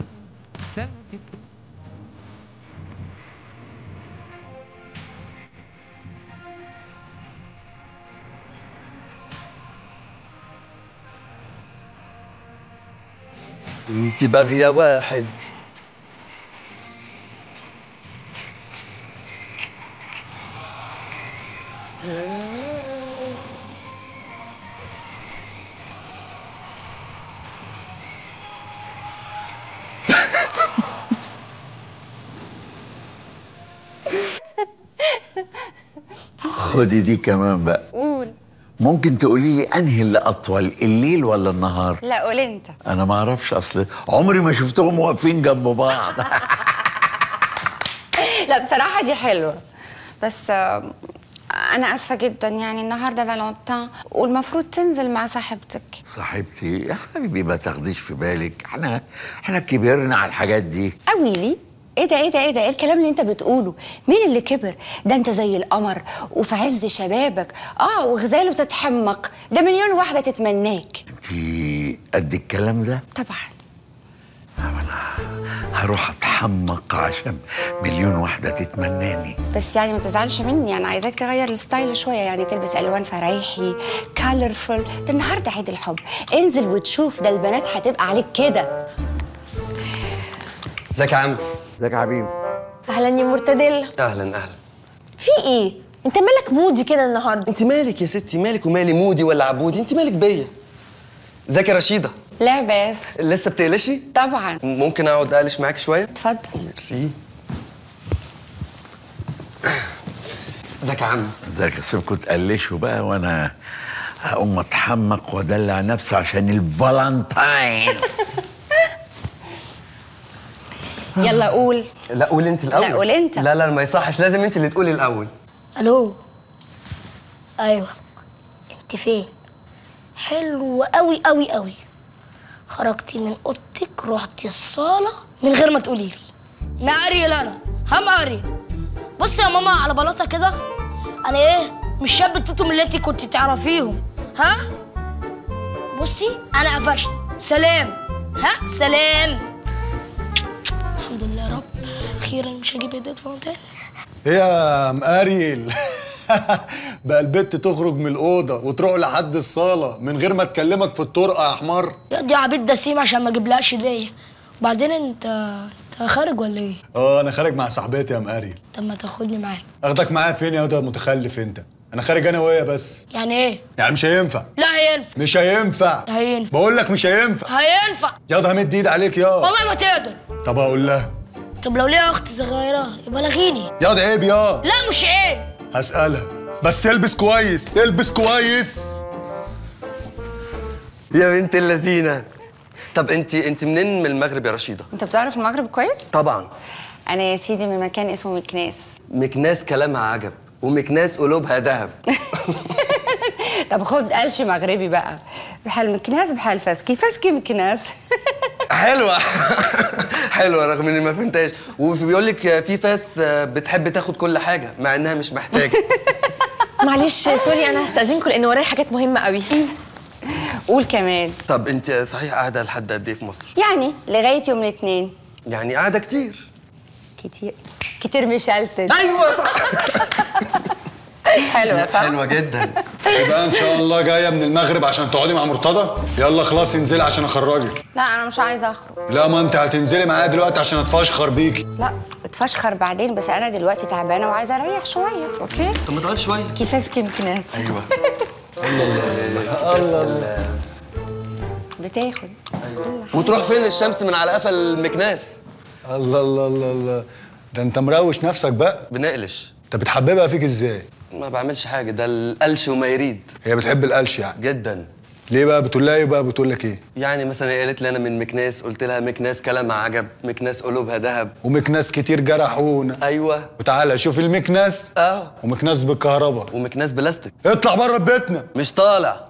انت باغية واحد خدي دي كمان بقى قول ممكن تقولي لي انهي اللي اطول الليل ولا النهار لا قول انت انا ما اعرفش اصل عمري ما شفتهم واقفين جنب بعض لا بصراحة دي حلوة بس آه، أنا آسفة جدا يعني النهاردة فالنتين والمفروض تنزل مع صاحبتك صاحبتي يا حبيبي ما تاخديش في بالك احنا احنا كبرنا على الحاجات دي أويلي ايه ده ايه ده ايه ده ايه الكلام اللي انت بتقوله مين اللي كبر ده انت زي القمر وفي عز شبابك اه وغزاله تتحمق ده مليون واحده تتمناك انتي قد الكلام ده طبعا هروح اتحمق عشان مليون واحده تتمناني بس يعني ما تزعلش مني انا عايزاك تغير الستايل شويه يعني تلبس الوان فرايحي كالرفول ده النهارده عيد الحب انزل وتشوف ده البنات هتبقى عليك كده ازيك يا عم ازيك يا حبيبي اهلا يا مرتديلا اهلا اهلا في ايه انت مالك مودي كده النهارده انت مالك يا ستي مالك ومالي مودي ولا عبودي انت مالك بيا ازيك يا رشيده لا بس لسه بتقلشي طبعا ممكن اقعد اقلش معاك شويه اتفضل ميرسي ازيك يا عم ازيك سيبكوا تقلشوا بقى وانا هقوم اتحمق وادلع نفسي عشان الفالنتاين يلا قول لا قول انت الاول لا، قول انت. لا لا ما يصحش لازم انت اللي تقولي الاول الو ايوه انت فين حلو قوي قوي قوي خرجتي من اوضتك رحتي الصاله من غير ما تقولي لي مقري انا هم قري بصي يا ماما على بلاطه كده انا ايه مش شاب التوتم اللي انت كنت تعرفيهم ها بصي انا قفشت سلام ها سلام الحمد لله يا رب اخيرا مش هجيب هديه فونتين ايه يا مقاريل بقى البت تخرج من الأوضة وتروح لحد الصالة من غير ما تكلمك في الطرقة يا حمار يا دي عبيد دسيم عشان ما اجيبلهاش هديه وبعدين انت انت خارج ولا ايه اه انا خارج مع صاحبتي يا مقاريل طب ما تاخدني معاك اخدك معايا فين يا ده متخلف انت انا خارج انا وهي بس يعني ايه يعني مش هينفع لا هينفع مش هينفع هينفع بقول لك مش هينفع هينفع يا ده همد ايد عليك يا والله ما تقدر طب اقول لها طب لو ليها اخت صغيره يبقى لغيني يا ده عيب يا لا مش عيب هسألها بس البس كويس البس كويس يا بنت اللذينه طب انت انت منين من المغرب يا رشيده انت بتعرف المغرب كويس طبعا انا يا سيدي من مكان اسمه مكناس مكناس كلامها عجب ومكناس قلوبها ذهب طب خد قلش مغربي بقى بحال مكناس بحال فاسكي فاسكي مكناس حلوه حلوه رغم اني ما فهمتهاش وبيقول لك في فاس بتحب تاخد كل حاجه مع انها مش محتاجه معلش سوري انا هستاذنكم لان ورايا حاجات مهمه قوي قول كمان طب انت صحيح قاعده لحد قد ايه في مصر يعني لغايه يوم الاثنين يعني قاعده كتير كتير كتير مشلتت ايوه صح حلوه صح حلوه جدا يبقى ان شاء الله جايه من المغرب عشان تقعدي مع مرتضى يلا خلاص انزلي عشان اخرجك لا انا مش عايزه اخرج لا ما انت هتنزلي معايا دلوقتي عشان اتفشخر بيكي لا اتفشخر بعدين بس انا دلوقتي تعبانه وعايزه اريح شويه اوكي طب ما تقعدي شويه كيف مكناس ايوه الله بتاخد وتروح فين الشمس من على قفا المكناس الله الله الله الله ده انت مروش نفسك بقى بنقلش انت بتحببها فيك ازاي ما بعملش حاجه ده القلش وما يريد هي بتحب القلش يعني جدا ليه بقى بتقول لها ايه بقى بتقول لك ايه يعني مثلا هي قالت لي انا من مكناس قلت لها مكناس كلامها عجب مكناس قلوبها ذهب ومكناس كتير جرحونا ايوه وتعالى شوف المكناس اه ومكناس بالكهرباء ومكناس بلاستيك اطلع بره بيتنا مش طالع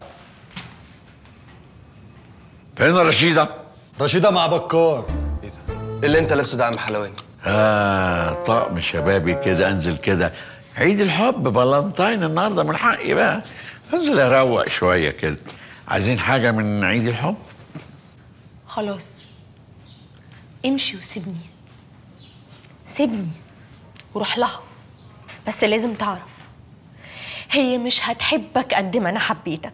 فين رشيدة؟ رشيدة مع بكار اللي انت لابسه ده يا عم حلواني آه طقم شبابي كده انزل كده عيد الحب فالنتاين النهارده من حقي بقى انزل اروق شويه كده عايزين حاجه من عيد الحب خلاص امشي وسيبني سيبني وروح لها بس لازم تعرف هي مش هتحبك قد ما انا حبيتك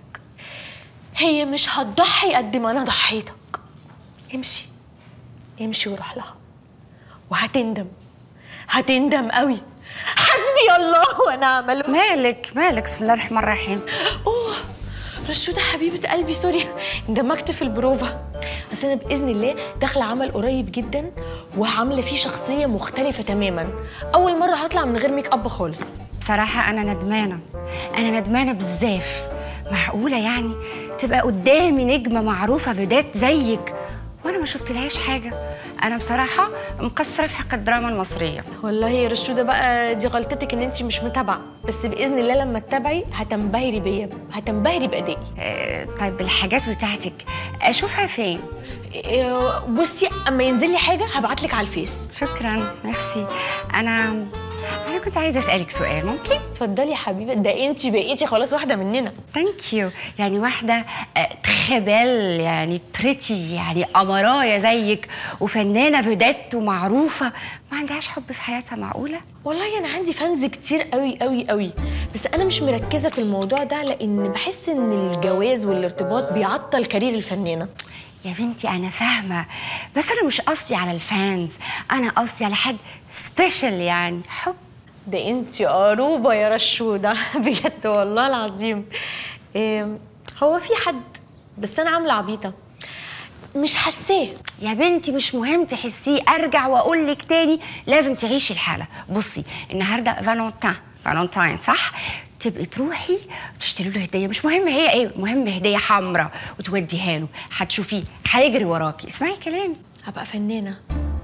هي مش هتضحي قد ما انا ضحيتك امشي امشي وروح لها وهتندم هتندم قوي حسبي الله ونعم الوكيل مالك مالك بسم الله الرحمن الرحيم اوه رشودة حبيبة قلبي سوري اندمجت في البروفا بس انا باذن الله داخله عمل قريب جدا وعامله فيه شخصيه مختلفه تماما اول مره هطلع من غير ميك اب خالص بصراحة أنا ندمانة أنا ندمانة بزاف معقولة يعني تبقى قدامي نجمة معروفة فيدات زيك وأنا ما شفت لهاش حاجة أنا بصراحة مقصرة في حق الدراما المصرية والله يا رشودة بقى دي غلطتك ان انت مش متابعه بس باذن الله لما تتابعي هتنبهري بيا هتنبهري بادائي آه، طيب الحاجات بتاعتك أشوفها فين؟ آه، بصي اما ينزل لي حاجه هبعت لك على الفيس شكرا ميرسي أنا أنا كنت عايزة أسألك سؤال ممكن؟ اتفضلي يا حبيبه ده انت بقيتي خلاص واحده مننا ثانك يو يعني واحدة تخبل يعني بريتي يعني أمراية زيك وفنانة فيدات ومعروفة ما عندهاش حب في حياتها معقولة؟ والله انا عندي فانز كتير قوي قوي قوي بس انا مش مركزه في الموضوع ده لان بحس ان الجواز والارتباط بيعطل كارير الفنانه يا بنتي أنا فاهمة بس أنا مش قصدي على الفانز أنا قصدي على حد سبيشال يعني حب ده انت قروبه يا رشوده بجد والله العظيم إيه هو في حد بس انا عامله عبيطه مش حاساه يا بنتي مش مهم تحسيه ارجع واقول لك تاني لازم تعيشي الحاله بصي النهارده فالنتين فالنتين صح تبقي تروحي تشتري له هديه مش مهم هي ايه مهم هديه حمراء وتوديها له هتشوفيه هيجري وراكي اسمعي كلامي هبقى فنانه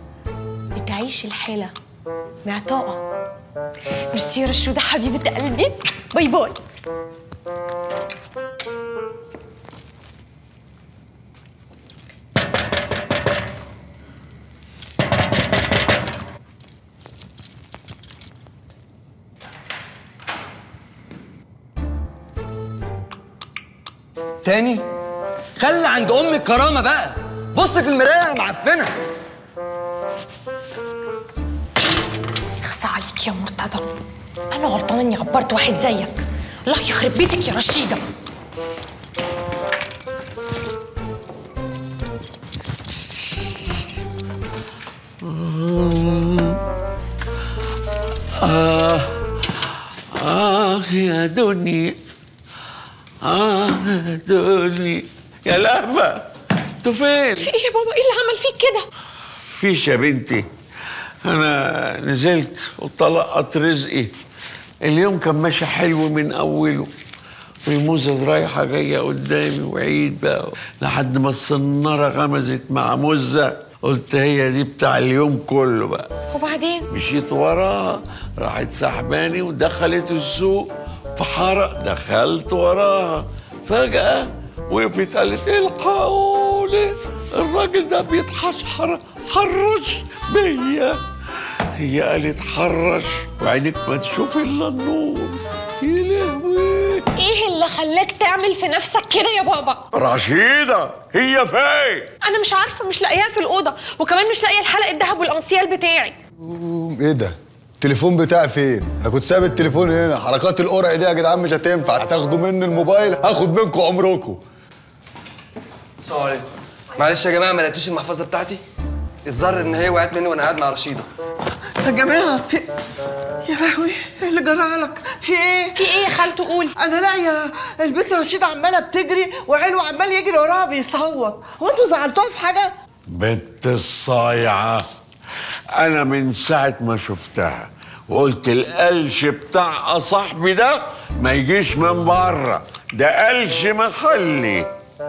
بتعيش الحاله معطاءه ميرسي يا رشوده حبيبه قلبي باي باي تاني خلي عند امك كرامه بقى بص في المرايه يا معفنه اخصى عليك يا مرتضى انا غلطانه اني عبرت واحد زيك الله يخرب بيتك يا رشيده آه آه يا دنيا آه يا دنيا يا لهفة انتوا فين؟ في ايه يا بابا ايه اللي عمل فيك كده فيش يا بنتي أنا نزلت وطلقت رزقي اليوم كان ماشي حلو من أوله والموزة رايحة جاية قدامي وعيد بقى لحد ما الصنارة غمزت مع مزة قلت هي دي بتاع اليوم كله بقى وبعدين مشيت وراها راحت سحباني ودخلت السوق فحرق دخلت وراها فجأة وقفت قالت الحقوني الراجل ده بيتحشر حرش بيا هي قالت حرش وعينك ما تشوف الا النور يا لهوي ايه اللي خلاك تعمل في نفسك كده يا بابا رشيدة هي فين؟ انا مش عارفه مش لاقياها في الاوضه وكمان مش لاقيه الحلقه الذهب والانسيال بتاعي ايه ده التليفون بتاعي فين انا كنت سايب التليفون هنا حركات القرع دي يا جدعان مش هتنفع هتاخدوا مني الموبايل هاخد منكم عمركم السلام عليكم معلش يا جماعه ما لقيتوش المحفظه بتاعتي الظاهر ان هي وقعت مني وانا قاعد مع رشيده يا جماعه في يا لهوي ايه اللي جرى لك في ايه في ايه يا خالته قولي انا لاقيه البنت رشيده عماله بتجري وعلو عمال يجري وراها بيصوت هو انتوا زعلتوها في حاجه بنت الصايعة أنا من ساعة ما شفتها وقلت القلش بتاع صاحبي ده ما يجيش من بره ده قلش محلي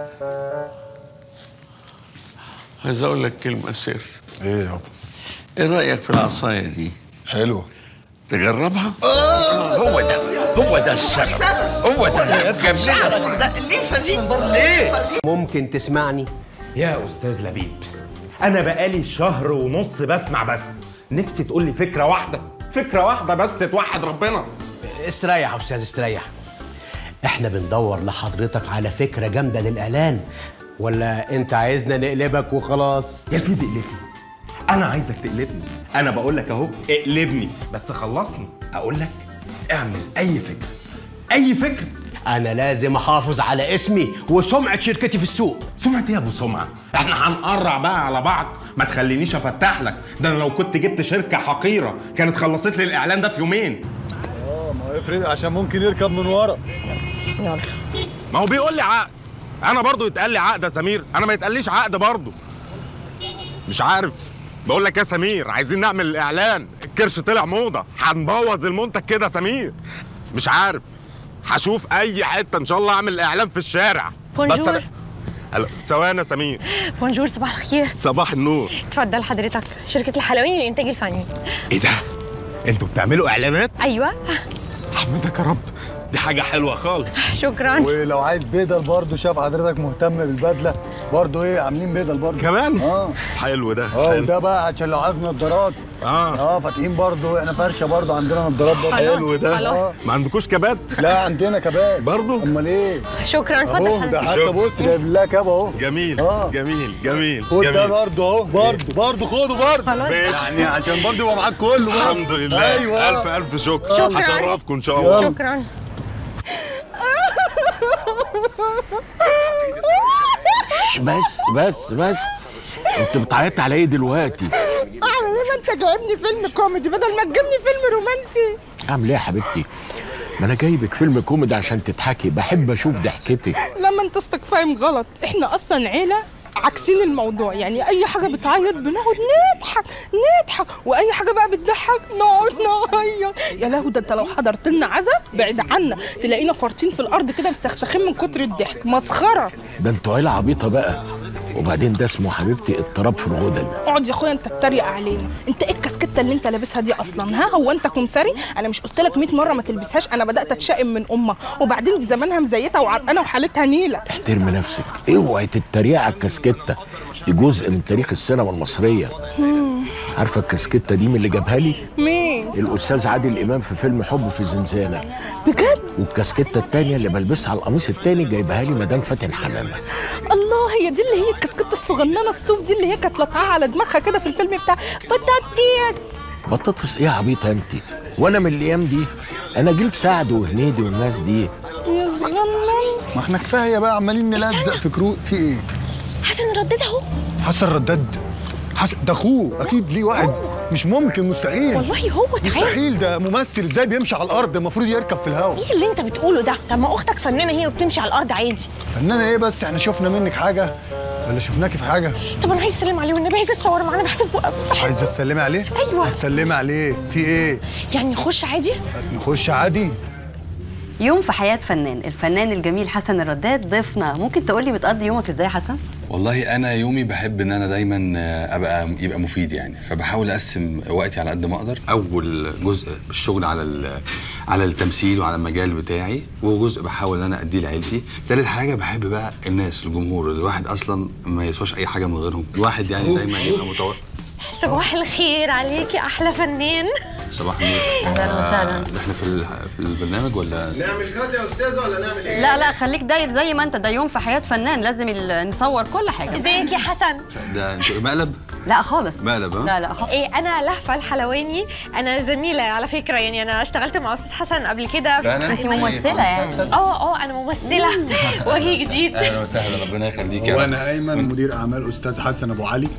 عايز أقول لك كلمة سر إيه يابا؟ إيه رأيك في العصاية دي؟ حلوة تجربها؟ آه هو ده هو ده السبب هو ده جاب لنا السبب. الليفه دي ليه؟ ممكن تسمعني يا استاذ لبيب انا بقالي شهر ونص بسمع بس نفسي تقول لي فكره واحده فكره واحده بس توحد ربنا استريح يا استاذ استريح احنا بندور لحضرتك على فكره جامده للاعلان ولا انت عايزنا نقلبك وخلاص يا سيدي اقلبني انا عايزك تقلبني انا بقول لك اهو اقلبني بس خلصني اقول لك اعمل اي فكره اي فكره انا لازم احافظ على اسمي وسمعه شركتي في السوق سمعة ايه يا ابو سمعه احنا هنقرع بقى على بعض ما تخلينيش افتح لك ده انا لو كنت جبت شركه حقيره كانت خلصت لي الاعلان ده في يومين اه ما هو افرض عشان ممكن يركب من ورا يلا ما هو بيقول لي عقد انا برضو يتقال لي عقد يا سمير انا ما يتقاليش عقد برضو مش عارف بقول لك يا سمير عايزين نعمل الاعلان الكرش طلع موضه هنبوظ المنتج كده يا سمير مش عارف هشوف اي حته ان شاء الله اعمل اعلان في الشارع بونجور. أنا- هلا ثواني يا سمير بونجور صباح الخير صباح النور اتفضل حضرتك شركه الحلواني للانتاج الفني ايه ده انتوا بتعملوا اعلانات ايوه احمدك يا رب دي حاجه حلوه خالص شكرا ولو عايز بدل برضه شاف حضرتك مهتم بالبدله برضه ايه عاملين بدل برضه كمان اه حلو ده اه حلو. وده بقى عشان لو عايز نضارات اه اه فاتحين برضه احنا فرشه برضه عندنا نضارات برضه حلو ده آه. ما عندكوش كبات لا عندنا كبات برضه امال ايه شكرا اتفضل اهو ده حضرتك. حتى بص جايب لها كاب اهو جميل آه. جميل جميل خد ده جميل. برضه اهو برضه برضه خده برضه خلاص. يعني عشان برضه يبقى معاك كله بس الحمد لله ايوه الف الف شكر شكراً. هشرفكم ان شاء الله شكرا بس بس بس انت بتعيط على ايه دلوقتي اعمل ايه ما انت جايبني فيلم كوميدي بدل ما تجيبني فيلم رومانسي اعمل ايه يا حبيبتي ما انا جايبك فيلم كوميدي عشان تضحكي بحب اشوف ضحكتك لما انت قصدك فاهم غلط احنا اصلا عيله عكسين الموضوع يعني اي حاجه بتعيط بنقعد نضحك نضحك واي حاجه بقى بتضحك نقعد نعيط يا لهوي ده انت لو حضرت لنا عزا بعد عنا تلاقينا فارطين في الارض كده مسخسخين من كتر الضحك مسخره ده انتوا عيله عبيطه بقى وبعدين ده اسمه حبيبتي اضطراب في الغدد اقعد يا اخويا انت تتريق علينا انت ايه الكاسكته اللي انت لابسها دي اصلا ها هو انت كمساري انا مش قلت لك 100 مره ما تلبسهاش انا بدات اتشائم من امها وبعدين دي زمانها مزيته وعرقانه وحالتها نيله احترمي نفسك اوعي تتريق على الكاسكته دي جزء من تاريخ السينما المصريه مم. عارفه الكاسكته دي من اللي جابها لي مين الاستاذ عادل امام في فيلم حب في زنزانه بجد والكاسكته التانية اللي بلبسها على القميص التاني جايبها لي مدام فاتن حمامه الله هي دي اللي هي الكسكته الصغننه الصوف دي اللي هي كانت لطعها على دماغها كده في الفيلم بتاع بطاطيس بطاطس ايه يا عبيطه انت وانا من الايام دي انا جيل سعد وهنيدي والناس دي يا صغنن ما احنا كفايه بقى عمالين نلزق في كروت في ايه حسن ردد اهو حسن رداد حسن ده اخوه اكيد ليه واحد مش ممكن مستحيل والله هو تعالى مستحيل ده ممثل ازاي بيمشي على الارض المفروض يركب في الهواء ايه اللي انت بتقوله ده طب ما اختك فنانه هي وبتمشي على الارض عادي فنانه ايه بس احنا شفنا منك حاجه ولا شفناكي في حاجه طب انا عايز اسلم عليه والنبي عايزه اتصور معاه انا بحبه قوي عايزه تسلمي عليه أيوة. هتسلمي عليه في ايه يعني نخش عادي نخش عادي يوم في حياة فنان الفنان الجميل حسن الرداد ضيفنا ممكن تقولي بتقضي يومك ازاي يا حسن؟ والله انا يومي بحب ان انا دايما آه، ابقى يبقى مفيد يعني فبحاول اقسم وقتي على قد ما اقدر اول جزء الشغل على ال- على التمثيل وعلى المجال بتاعي وجزء بحاول ان انا اديه لعيلتي تالت حاجه بحب بقى الناس الجمهور الواحد اصلا ما يسواش اي حاجه من غيرهم الواحد يعني دايما يبقى متوقع صباح الخير عليكي احلى فنان صباح النور أهلاً وسهلاً. آه، احنا في ال- في البرنامج ولا نعمل كات يا استاذه ولا نعمل ايه؟ لا لا خليك داير زي ما انت ده يوم في حياة فنان لازم ال- نصور كل حاجة ازيك يا حسن ده انتوا مقلب لا خالص مقلب ها لا لا خالص ايه انا لهفه الحلواني انا زميله على فكره يعني انا اشتغلت مع استاذ حسن قبل كده فعلا؟ انت ممثلة يعني اه اه انا ممثله وجه جديد اهلا وسهلا ربنا يخليك يا رب. وانا ايمن مدير اعمال استاذ حسن ابو علي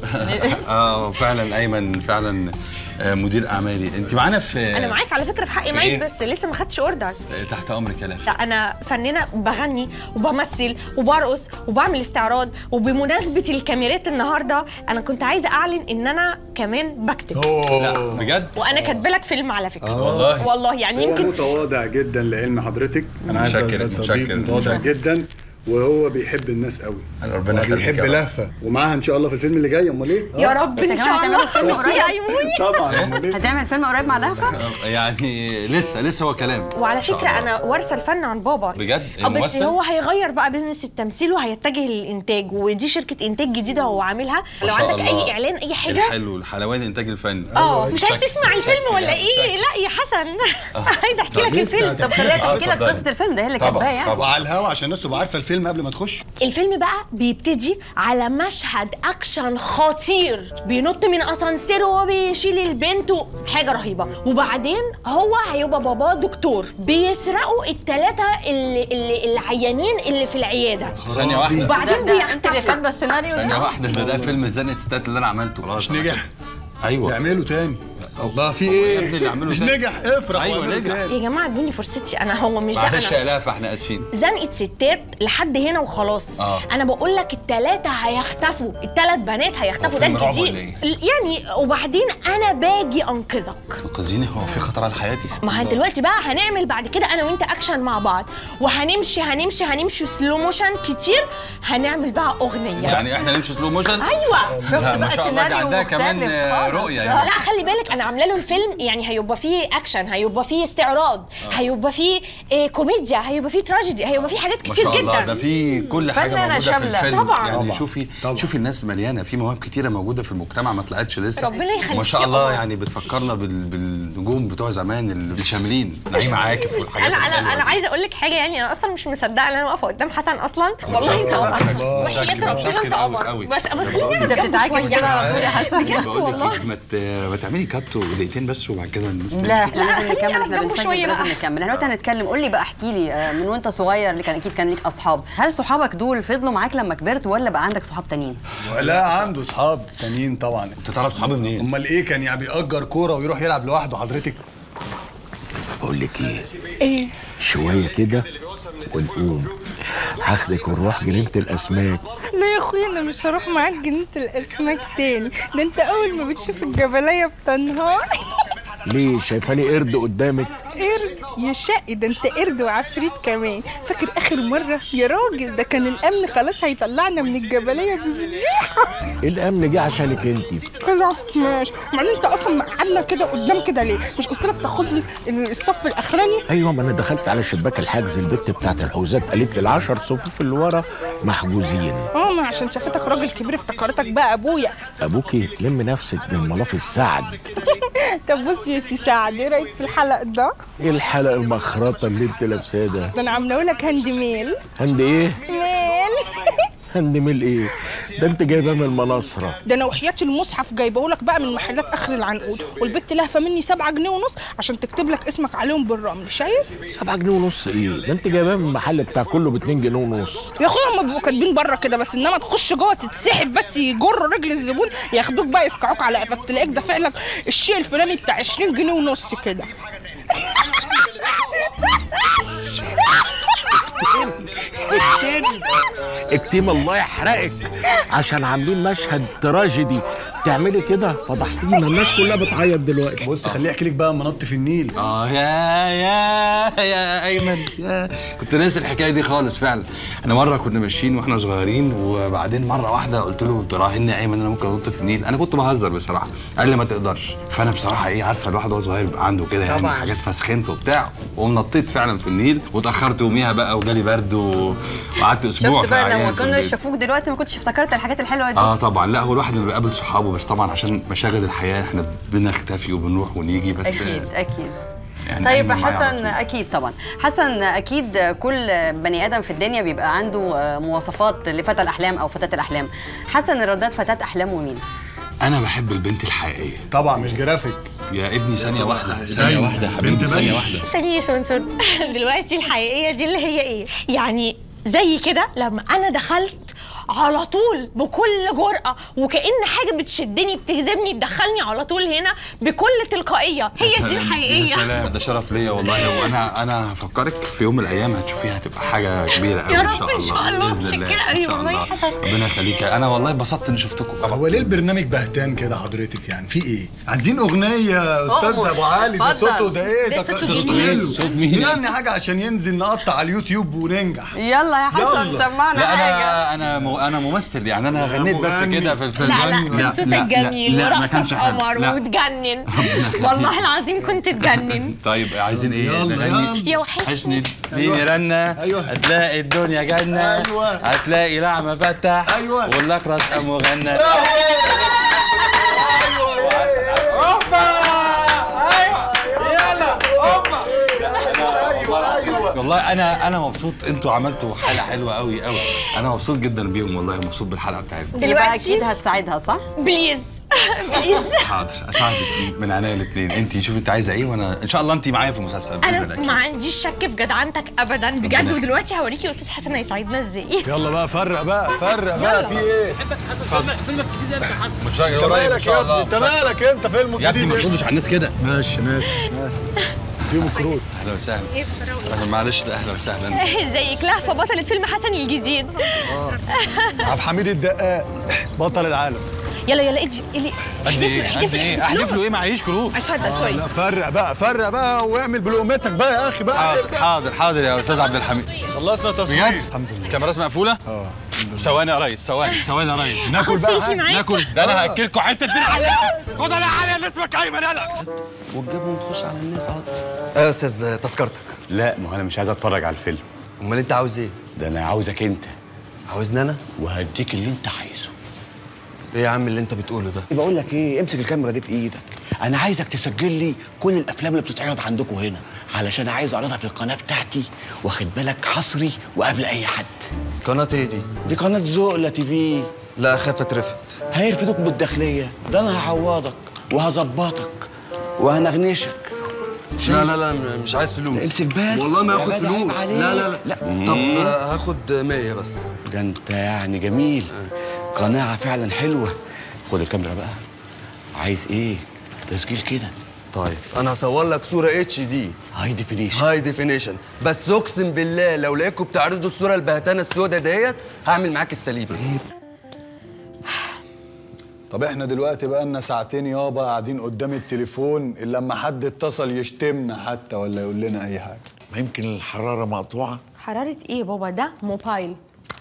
اه فعلا ايمن فعلا آه، مدير اعمالي انت معانا في انا معاك على فكره في حق في ميت إيه؟ بس لسه ما خدتش اوردر تحت امرك يا لهفة لا انا فنانه بغني وبمثل وبرقص وبعمل استعراض وبمناسبه الكاميرات النهارده انا كنت عايزه اعلن ان انا كمان بكتب لا بجد وانا كاتبه لك فيلم على فكره آه. والله؟ والله يعني هو يمكن متواضع جدا لعلم حضرتك أنا عارف متشكر، ده صديق متشكر، متواضع متشكر. جدا وهو بيحب الناس قوي ربنا يخليك بيحب يا رب. لهفه ومعاها ان شاء الله في الفيلم اللي جاي امال ايه يا رب انت ان كمان شاء هتعملوا الله فيلم ميرسي يا قريب؟ ايموني طبعا امال ايه هتعمل فيلم قريب مع لهفة؟ يعني لسه لسه هو كلام وعلى إن شاء فكره الله. انا وارثه الفن عن بابا بجد اه بس الممثل؟ هو هيغير بقى بزنس التمثيل وهيتجه للانتاج ودي شركه انتاج جديده هو عاملها ما لو شاء عندك الله. اي اعلان اي حاجه الحلو الحلواني الانتاج الفني اه مش عايز شكل- تسمع الفيلم شكل ولا يعني، ايه شكل. لا يا حسن عايزه احكي لك الفيلم طب خليها تحكي لك اتفضلي. قصة الفيلم ده هي اللي طبعاً، كاتباها يعني طبعاً. وعلى الهوا عشان الناس تبقى عارفه الفيلم قبل ما تخش الفيلم بقى بيبتدي على مشهد اكشن خطير بينط من اسانسير وهو بيشيل البنت و- حاجه رهيبه وبعدين هو هيبقى باباه دكتور بيسرقوا الثلاثه اللي, اللي العيانين اللي في العياده ثانية واحدة وبعدين ده- ده انت اللي بيختفوا كاتبه السيناريو ثانية ده واحدة ده ده فيلم زنقة ستات اللي أنا عملته مش نجح أيوه اعمله تاني الله في يا ابني ايه اللي اعمله مش تاني. نجح افرح أيوة، واعمله نجح. تاني يا جماعه ادوني فرصتي انا هو مش ده معلش يا انا لهفة احنا آسفين زنقه ستات لحد هنا وخلاص آه. انا بقول لك الثلاثه هيختفوا الثلاث بنات هيختفوا ده فيلم رعب الجديد ولا إيه؟ يعني وبعدين انا باجي انقذك انقذيني هو في خطر على حياتي ما هن دلوقتي بقى هنعمل بعد كده انا وانت اكشن مع بعض وهنمشي هنمشي هنمشي سلو موشن كتير هنعمل بقى اغنيه يعني احنا نمشي سلو موشن ايوه لا ما شاء الله دي عندها كمان آه، رؤية يعني لا خلي بالك انا عامله له الفيلم يعني هيبقى فيه اكشن هيبقى فيه استعراض هيبقى فيه إيه كوميديا هيبقى فيه تراجيدي هيبقى فيه حاجات ما كتير شاء الله ده جدا في كل حاجه فنانة موجوده في شاملة. الفيلم طبعاً. يعني طبعاً. شوفي شوفي الناس مليانه في مواهب كتيره موجوده في المجتمع ما طلعتش لسه ربنا يخليك ما شاء يا الله قمر. يعني بتفكرنا بال... بالنجوم بتوع زمان اللي شاملين نعيم عاكف والحاجات انا انا الحلوة انا دي. عايزه اقول لك حاجه يعني انا اصلا مش مصدقه ان انا واقفه قدام حسن اصلا والله انت قمر وحياه ربنا انت قمر بس بس خليني انت انا بتتعاكس بجد كده على طول يا حسن بجد بقول لك والله إيه، ما ت- ما تعملي كات ودقيقتين بس وبعد كده الناس لا احنا لازم خليني نكمل أقف احنا جنبه شوية بنسجل بقى. لازم نكمل احنا دلوقتي هنتكلم قول لي بقى احكي لي آه، من وانت صغير اللي كان اكيد كان ليك اصحاب هل صحابك دول فضلوا معاك لما كبرت ولا بقى عندك صحاب تانيين لا عنده اصحاب تانيين طبعا انت تعرف صحابي منين امال ايه كان يعني بيأجر كوره ويروح يلعب لوحده حضرتك بقول لك ايه ايه شويه كده ونقوم هاخدك ونروح جنينه الاسماك لا يا اخويا انا مش هروح معاك جنينه الاسماك تاني ده انت اول ما بتشوف الجبليه بتنهار ليه شايفاني قرد قدامك قرد يا شقي ده انت قرد وعفريت كمان فاكر اخر مره يا راجل ده كان الامن خلاص هيطلعنا من الجبليه بفضيحه الامن جه عشانك انت كده ماشي وبعدين انت اصلا مقعدنا كده قدام كده ليه مش قلت لك تاخد لي الصف الاخراني ايوه ما انا دخلت على شباك الحجز البت بتاعت الحوزات قالت لي العشر صفوف اللي ورا محجوزين اه ما عشان شافتك راجل كبير افتكرتك بقى ابويا ابوكي لم نفسك من ملاف السعد طب بص يا سي سعد ايه رايك في الحلق ده ايه الحلقه المخرطه اللي انت لابساه ده ده انا عامله لك هاند ميل هند ايه ميل هند ميل ايه ده انت جايباه من المناصره ده انا وحياة المصحف جايبه لك بقى من محلات اخر العنقود والبت لهفه مني 7 جنيه ونص عشان تكتب لك اسمك عليهم بالرمل شايف 7 جنيه ونص ايه ده انت جايباه من المحل بتاع كله ب 2 جنيه ونص يا اخويا هما بيبقوا كاتبين بره كده بس انما تخش جوه تتسحب بس يجر رجل الزبون ياخدوك بقى يسكعوك على قفاك تلاقيك دافع لك الشيء الفلاني بتاع 20 جنيه ونص كده اكتمي اكتمي الله يحرقك عشان عاملين مشهد تراجيدي تعملي كده فضحتينا الناس كلها بتعيط دلوقتي بص خليه يحكي لك بقى اما نط في النيل اه يا يا يا ايمن يا كنت ناسي الحكايه دي خالص فعلا انا مره كنا ماشيين واحنا صغيرين وبعدين مره واحده قلت له تراهني يا ايمن انا ممكن انط في النيل انا كنت بهزر بصراحه قال لي ما تقدرش فانا بصراحه ايه عارفه الواحد وهو صغير بيبقى عنده كده يعني طبعاً. حاجات فسخنت وبتاع ونطيت فعلا في النيل واتاخرت يوميها بقى وجالي برد و... وقعدت اسبوع شفت في بقى لو عيان ما في كنا البيت. شافوك دلوقتي ما كنتش افتكرت الحاجات الحلوه دي اه طبعا لا هو الواحد اللي بيقابل صحابه بس طبعا عشان مشاغل الحياه احنا بنختفي وبنروح ونيجي بس اكيد اكيد يعني طيب أيمن معايا على حسن اكيد طبعا حسن اكيد كل بني ادم في الدنيا بيبقى عنده مواصفات لفتى الاحلام او فتاه الاحلام حسن الرداد فتاه احلامه مين انا بحب البنت الحقيقيه طبعا مش جرافيك يا ابني ثانيه واحده ثانيه واحده يا حبيبي ثانيه واحده ثانية يا سونسون دلوقتي الحقيقية دي اللي هي ايه؟ يعني زي كده لما انا دخلت على طول بكل جرأة وكأن حاجة بتشدني بتجذبني تدخلني على طول هنا بكل تلقائية هي يا دي سلام، الحقيقية يا سلام ده شرف ليا والله وانا انا هفكرك في يوم من الايام هتشوفيها هتبقى حاجه كبيره قوي يا ان رب شاء إن شاء الله الله، باذن الله متشكرة ان قوي شاء والله الله يا حسن. ربنا يخليك انا والله اتبسطت اني شفتكم هو ليه البرنامج بهتان كده حضرتك يعني في ايه عايزين اغنيه يا استاذ أؤمر. ابو علي ده اتفضل. صوته ده ايه ده ده صوته صوته جميل. حلو صوت مين؟ يعني حاجه عشان ينزل نقطع على اليوتيوب وننجح يلا يا حسن يلا. سمعنا لا حاجه انا انا م- انا ممثل يعني انا غنيت بس مغني. كده في الفيلم لا لا كان صوتك جميل لا، ما ورقصك كانش حلو. قمر لا. وتجنن والله العظيم كنت تجنن طيب عايزين ايه يلا، نغني يا وحشني حشني اديني رنه أيوة. هتلاقي الدنيا جنه أيوة. هتلاقي لعمه فتح أيوة. والاقرص قام غنى والله انا انا مبسوط انتوا عملتوا حلقه حلوه قوي قوي انا مبسوط جدا بيهم والله مبسوط بالحلقه بتاعتكم يبقى دلوقتي- اكيد هتساعدها صح بليز بليز حاضر اساعدك من عينيا الاثنين انت شوفي انت عايزه ايه وانا ان شاء الله انت معايا في المسلسل باذن انا الله ما أكيد. عنديش شك في جدعنتك ابدا بجد يخليك. ودلوقتي هوريكي يا استاذ حسن هيساعدنا ازاي يلا بقى فرق بقى فرق يلا. بقى في ايه فيلمك الجديد انت حسن متشكر انت قريب ان مالك شاء يا الله ابني انت مالك انت فيلم يا ابني ما جديد تردش على الناس كده ماشي ماشي ماشي اديهم كروت اهلا وسهلا أهلا، معلش ده اهلا وسهلا ازيك لهفه بطلة فيلم حسن الجديد عبد الحميد الدقاق بطل العالم يلا يلا ادي اللي قد ايه قد ايه احلف له ايه معيش كروت اتفضل سوري لا فرق بقى فرق بقى واعمل بلقمتك بقى يا اخي بقى حاضر حاضر حاضر يا استاذ عبد الحميد خلصنا تصوير بجد الحمد لله الكاميرات مقفوله اه ثواني يا ريس ثواني ثواني يا ريس ناكل خد بقى سيلفي معاك ناكل ده انا هاكلكوا حته دين عليها خد انا عليها اللي اسمك ايمن يلا وتجيبهم تخش على الناس على طول ايه يا استاذ تذكرتك لا ما هو انا مش عايز اتفرج على الفيلم امال انت عاوز ايه ده انا عاوزك انت عاوزني انا وهديك اللي انت عايزه ايه يا عم اللي انت بتقوله ده بقول لك ايه امسك الكاميرا دي في ايدك انا عايزك تسجل لي كل الافلام اللي بتتعرض عندكم هنا علشان عايز اعرضها في القناه بتاعتي واخد بالك حصري وقبل اي حد قناه ايه دي دي قناه زقله تي في لا اخاف اترفد هيرفدوك بالداخليه ده انا هعوضك وهظبطك وهنغنشك لا لا لا م- مش عايز فلوس امسك بس والله ما يا هاخد جدع فلوس عيب عليك. لا لا لا, لا. طب مم. آه، هاخد 100 بس ده انت يعني جميل قناعه فعلا حلوه خد الكاميرا بقى عايز ايه تسجيل كده طيب انا هصور لك صوره اتش دي هاي ديفينيشن هاي ديفينيشن بس اقسم بالله لو لقيتكم بتعرضوا الصوره البهتانه السوداء ديت هعمل معاك السليبه طب احنا دلوقتي بقالنا ساعتين يابا قاعدين قدام التليفون الا لما حد اتصل يشتمنا حتى ولا يقول لنا اي حاجه ما يمكن الحراره مقطوعه حرارة ايه يا بابا ده موبايل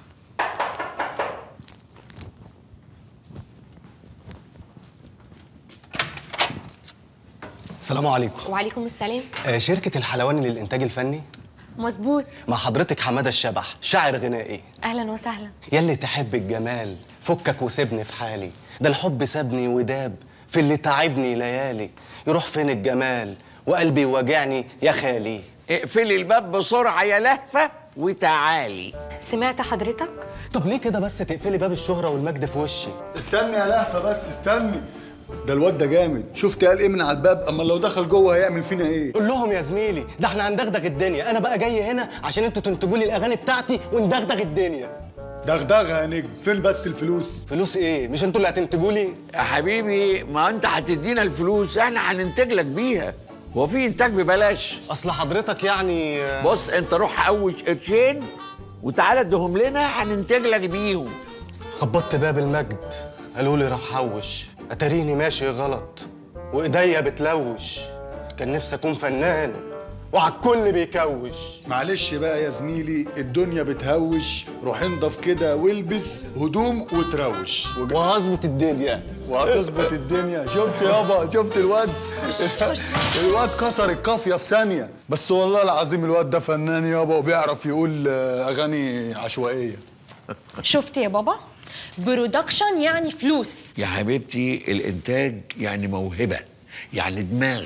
السلام عليكم وعليكم السلام آه، شركة الحلواني للإنتاج الفني مظبوط مع حضرتك حمادة الشبح شاعر غنائي اهلا وسهلا يلي تحب الجمال فكك وسيبني في حالي ده الحب سابني وداب في اللي تعبني ليالي يروح فين الجمال وقلبي واجعني يا خالي اقفلي الباب بسرعه يا لهفه وتعالي سمعت حضرتك طب ليه كده بس تقفلي باب الشهرة والمجد في وشي استني يا لهفه بس استني ده الواد ده جامد شفت قال ايه من على الباب اما لو دخل جوه هيعمل فينا ايه قول لهم يا زميلي ده احنا هندغدغ الدنيا انا بقى جاي هنا عشان انتوا تنتجوا لي الاغاني بتاعتي وندغدغ الدنيا دغدغه يا نجم فين بس الفلوس فلوس ايه مش انتوا اللي هتنتجوا لي يا حبيبي ما انت هتدينا الفلوس احنا هننتج لك بيها هو في انتاج ببلاش اصل حضرتك يعني بص انت روح حوش قرشين وتعالى اديهم لنا هننتج لك بيهم خبطت باب المجد قالوا لي راح حوش اتاريني ماشي غلط وايديا بتلوش كان نفسي اكون فنان وعلى الكل بيكوش معلش بقى يا زميلي الدنيا بتهوش روح انضف كده والبس هدوم وتروش وهظبط الدنيا وهتظبط الدنيا شفت يابا شفت الواد الواد كسر القافيه في ثانيه بس والله العظيم الواد ده فنان يابا وبيعرف يقول آه، اغاني عشوائيه شفت يا بابا برودكشن يعني فلوس يا حبيبتي الانتاج يعني موهبه يعني دماغ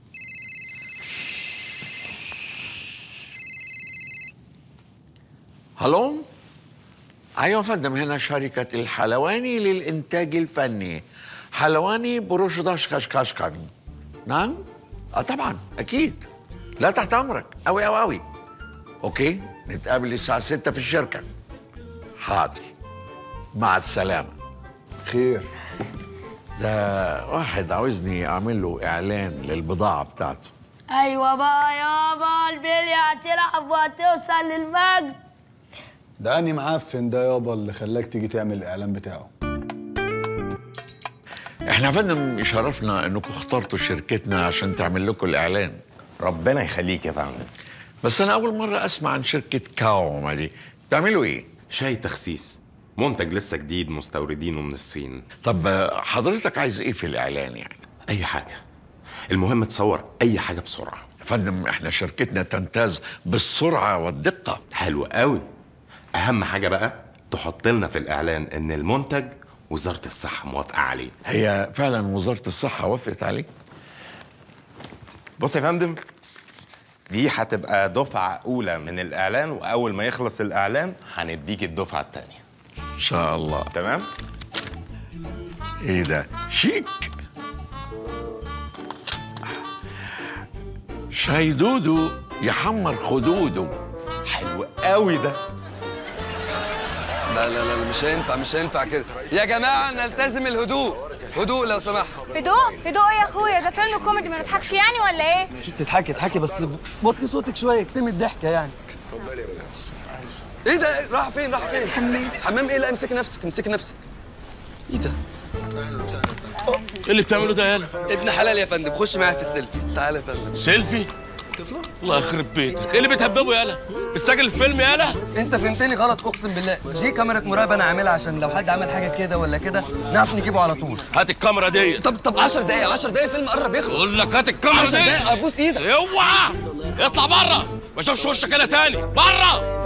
هلو ايوه يا فندم هنا شركه الحلواني للانتاج الفني حلواني بروش داش كشكشكن نعم اه طبعا اكيد لا تحت امرك اوي اوي اوي اوكي نتقابل الساعه 6 في الشركه حاضر مع السلامه خير ده واحد عاوزني اعمل له اعلان للبضاعه بتاعته ايوه بقى يابا البلي هتلعب وهتوصل للمجد ده اني معفن ده يابا اللي خلاك تيجي تعمل الاعلان بتاعه احنا يا فندم يشرفنا انكم اخترتوا شركتنا عشان تعمل لكم الاعلان ربنا يخليك يا فندم بس انا اول مره اسمع عن شركه كاوما دي بتعملوا ايه شاي تخسيس منتج لسه جديد مستوردينه من الصين طب آه، حضرتك عايز ايه في الاعلان يعني اي حاجه المهم تصور اي حاجه بسرعه يا فندم احنا شركتنا تمتاز بالسرعه والدقه حلو قوي اهم حاجه بقى تحط لنا في الاعلان ان المنتج وزاره الصحه موافقه عليه هي فعلا وزاره الصحه وافقت عليه بص يا فندم دي هتبقى دفعه اولى من الاعلان واول ما يخلص الاعلان هنديك الدفعه الثانيه ان شاء الله تمام ايه ده شيك شاي دودو يحمر خدوده حلو قوي ده لا لا لا مش هينفع مش هينفع كده يا جماعه نلتزم الهدوء هدوء لو سمحت هدوء هدوء ايه يا اخويا ده فيلم كوميدي ما نضحكش يعني ولا ايه ست تضحكي اضحكي بس وطي صوتك شويه اكتمي الضحكه يعني ايه ده راح فين راح فين حمام حمام ايه لا امسكي نفسك امسكي نفسك ايه ده ايه اللي بتعمله ده يالا ابن حلال يا فندم خش معايا في السيلفي تعالى يا فندم سيلفي الله يخرب بيتك ايه اللي بتهببه يالا بتسجل الفيلم يالا انت فهمتني غلط اقسم بالله دي كاميرا مراقبه انا عاملها عشان لو حد عمل حاجه كده ولا كده نعرف نجيبه على طول هات الكاميرا دي طب طب 10 دقايق 10 دقايق الفيلم قرب يخلص بقول لك هات الكاميرا 10 دي دقايق ابوس ايدك اوعى اطلع بره ما اشوفش وشك هنا تاني بره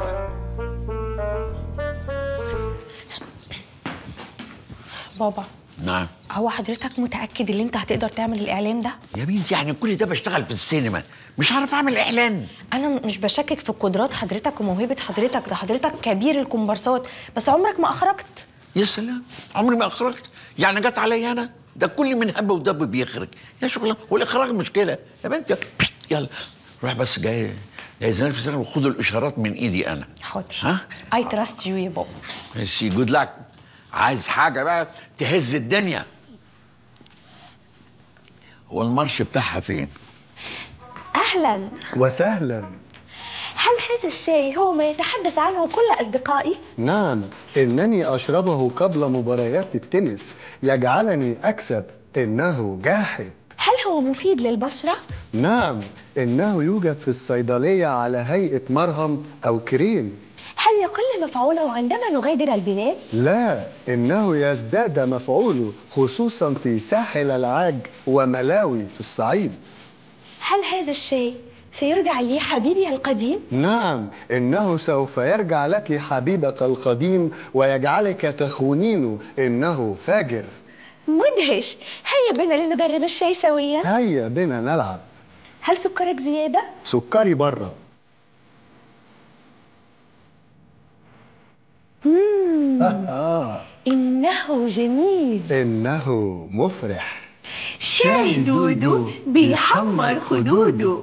بابا نعم هو حضرتك متأكد ان انت هتقدر تعمل الاعلان ده يا بنتي يعني كل ده بشتغل في السينما مش عارف اعمل اعلان انا مش بشكك في قدرات حضرتك وموهبة حضرتك ده حضرتك كبير الكومبارسات بس عمرك ما اخرجت يا سلام عمري ما اخرجت يعني جت عليا انا ده كل من هب ودب بيخرج يا شغل والاخراج مشكله يا بنتي يلا روح بس جاي جايزين في السينما وخدوا الاشارات من ايدي انا حاضر ها اي تراست يو يا بابا ميرسي جود لك عايز حاجه بقى تهز الدنيا هو المارش بتاعها فين اهلا وسهلا هل هذا الشاي هو ما يتحدث عنه كل أصدقائي؟ نعم إنني أشربه قبل مباريات التنس يجعلني أكسب إنه جاحد هل هو مفيد للبشرة؟ نعم إنه يوجد في الصيدلية على هيئة مرهم أو كريم هل يقل مفعوله عندما نغادر البلاد؟ لا إنه يزداد مفعوله خصوصا في ساحل العاج وملاوي في الصعيد هل هذا الشاي سيرجع لي حبيبي القديم؟ نعم إنه سوف يرجع لك حبيبك القديم ويجعلك تخونينه إنه فاجر مدهش هيا بنا لنجرب الشاي سويا هيا بنا نلعب هل سكرك زيادة؟ سكري بره مم. آه. إنه جميل إنه مفرح شاي دودو بيحمر خدوده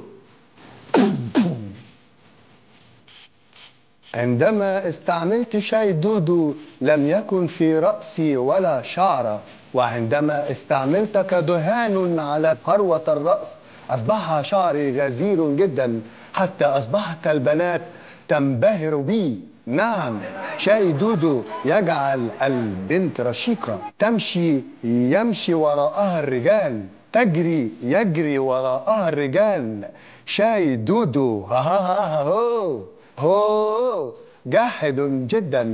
عندما استعملت شاي دودو لم يكن في رأسي ولا شعرة وعندما استعملتك دهان على فروة الرأس أصبح شعري غزير جدا حتى أصبحت البنات تنبهر بي نعم شاي دودو يجعل البنت رشيقة تمشي يمشي وراءها الرجال تجري يجري وراءها الرجال شاي دودو ها ها ها هو هو جاحد جدا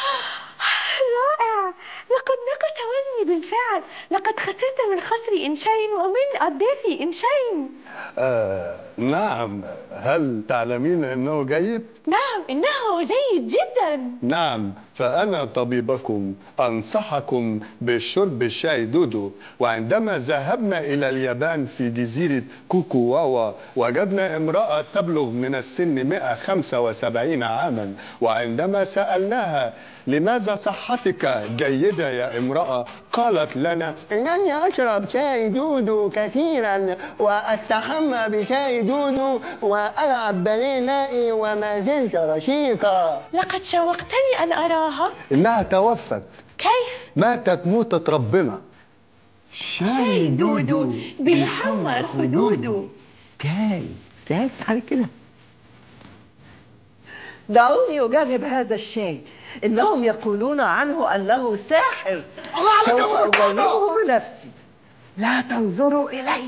رائع لقد نقص وزني بالفعل لقد خسرت من خصري إنشين ومن أضافي إنشين آه نعم هل تعلمين انه جيد؟ نعم إنه جيد جدا نعم فأنا طبيبكم أنصحكم بشرب الشاي دودو وعندما ذهبنا إلى اليابان في جزيرة كوكواوا وجدنا امرأة تبلغ من السن 175 عاما وعندما سألناها لماذا صحتك جيدة يا امرأة قالت لنا إنني أشرب شاي دودو كثيرا وأستحمى بشاي دودو وألعب بالينائي وما زلت رشيقة لقد شوقتني أن أراها إنها توفت كيف؟ ماتت موتة ربنا شاي دودو بيحمر خدوده جاي تعال تعالي كده دعوني أجرب هذا الشاي إنهم يقولون عنه أنه ساحر سوف أجربه بنفسي لا تنظروا إلي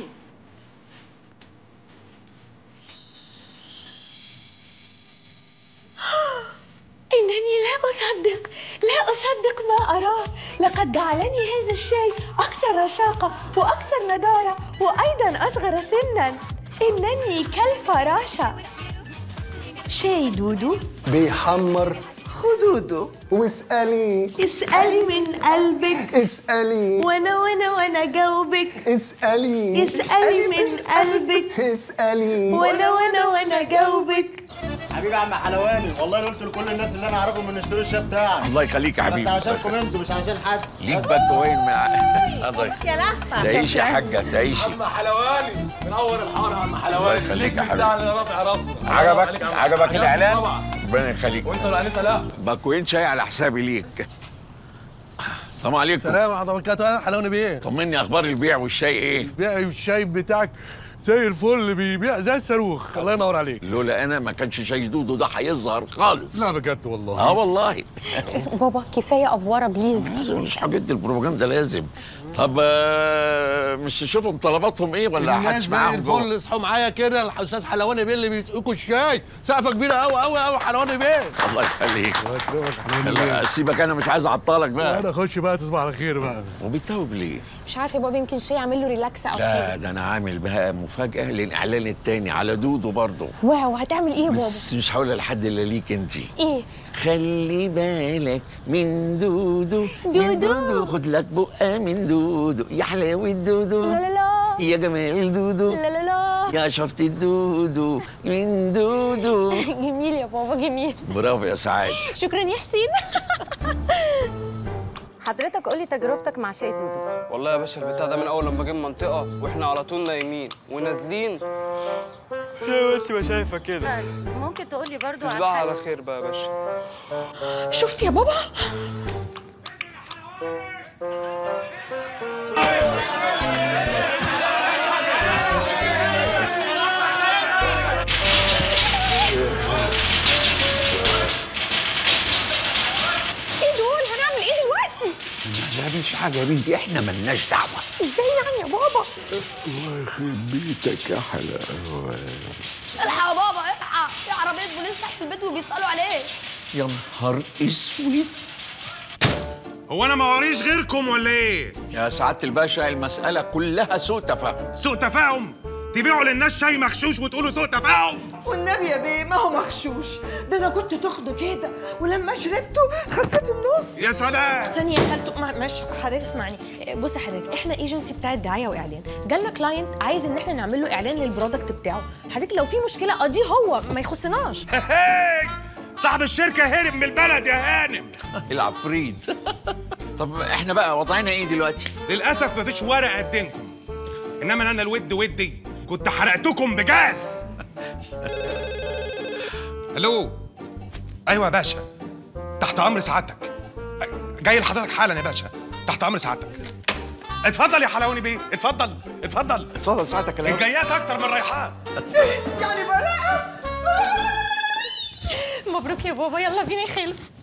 إنني لا أصدق لا أصدق ما أراه لقد جعلني هذا الشاي أكثر رشاقة وأكثر نضارة وأيضا أصغر سنا إنني كالفراشة شاي دودو بيحمر خدوده واسألي اسألي من قلبك اسألي وأنا وأنا وأنا جاوبك اسألي اسألي من قلبك اسألي وأنا وأنا وأنا جاوبك حبيبي يا عم حلواني والله أنا قلت لكل الناس اللي انا اعرفهم ان يشتروا الشاب بتاعك الله يخليك يا بس حبيبي عشانكم انتوا مش عشان حد ليك باكوين مع الله يخليك. يا لهفة. تعيشي يا شكراً. حاجة تعيشي عم حلواني منور الحاره يا عم حلواني الله يخليك يا النجم حبيبي. بتاعنا رافع راسنا عجبك عجبك الاعلان طبعا ربنا يخليك وانت والانسه لا باكوين شاي على حسابي ليك السلام عليكم سلام ورحمه الله وبركاته اهلا حلواني بيه طمني اخبار البيع والشاي ايه البيع والشاي بتاعك زي الفل بيبيع زي الصاروخ الله ينور عليك لولا انا ما كانش شاي دودو ده هيظهر خالص لا بجد والله اه والله بابا كفاية أفورة بليز مش حاجات دي البروباجندا لازم طب آه، مش تشوفهم طلباتهم ايه ولا الناس حدش زي معاهم جوه؟ الفل اصحوا معايا كده الاستاذ حلواني بيه اللي بيسقيكوا الشاي سقفه كبيره قوي قوي قوي حلواني بيه الله يخليك حلواني لا بيه. سيبك انا مش عايز اعطلك بقى انا اخش بقى تصبح على خير بقى وبيتوب ليه؟ مش عارفة يا بابا يمكن شاي يعمل له ريلاكس أو لا حاجة ده انا عامل بقى مفاجاه للاعلان التاني على دودو برضه واو هتعمل إيه يا بابا؟ بس مش هقولها لحد الا ليك انت إيه؟ خلي بالك من دودو من دودو. دودو خد لك بقى من دودو يا حلاوة دودو لا لا لا يا جمال دودو لا لا لا يا شفت الدودو من دودو جميل يا بابا جميل برافو يا سعاد شكرا يا حسين حضرتك قولي تجربتك مع شاي دودو والله يا باشا البتاع ده من اول لما جه المنطقه واحنا على طول نايمين ونازلين زي ما انت ما شايفه كده ممكن تقولي برضو عن تصبحي على حاجة؟ خير بقى يا باشا شفت يا بابا فيش حاجه يا بنتي احنا ملناش دعوه ازاي يعني يا بابا الله يخرب بيتك يا حلاوه الحق يا بابا الحق في عربيه بوليس تحت البيت وبيسالوا عليه يا نهار اسود هو انا ما وريش غيركم ولا ايه يا سعاده الباشا المساله كلها سوء تفاهم سوء تفاهم تبيعوا للناس شاي مغشوش وتقولوا سوء تفاهم والنبي يا بيه ما هو مغشوش ده انا كنت تاخده كده ولما شربته خسيت النص يا سلام ثانية يا خالته ما- معلش حضرتك اسمعني بص يا حضرتك احنا ايجنسي بتاعت دعاية واعلان جالنا كلاينت عايز ان احنا نعمل له اعلان للبرودكت بتاعه حضرتك لو في مشكلة قضيه هو ما يخصناش صاحب الشركه هرب من البلد يا هانم العفريت طب احنا بقى وضعنا ايه دلوقتي للاسف مفيش ورقه قدامكم انما انا الود ودي كنت حرقتكم بجاز الو ايوه يا باشا تحت امر سعادتك جاي لحضرتك حالا يا باشا تحت امر سعادتك اتفضل يا حلاوني بيه اتفضل اتفضل اتفضل ساعتك يا الجايات اكتر من الرايحات يعني براءة مبروك يا بابا يلا بينا يا خالد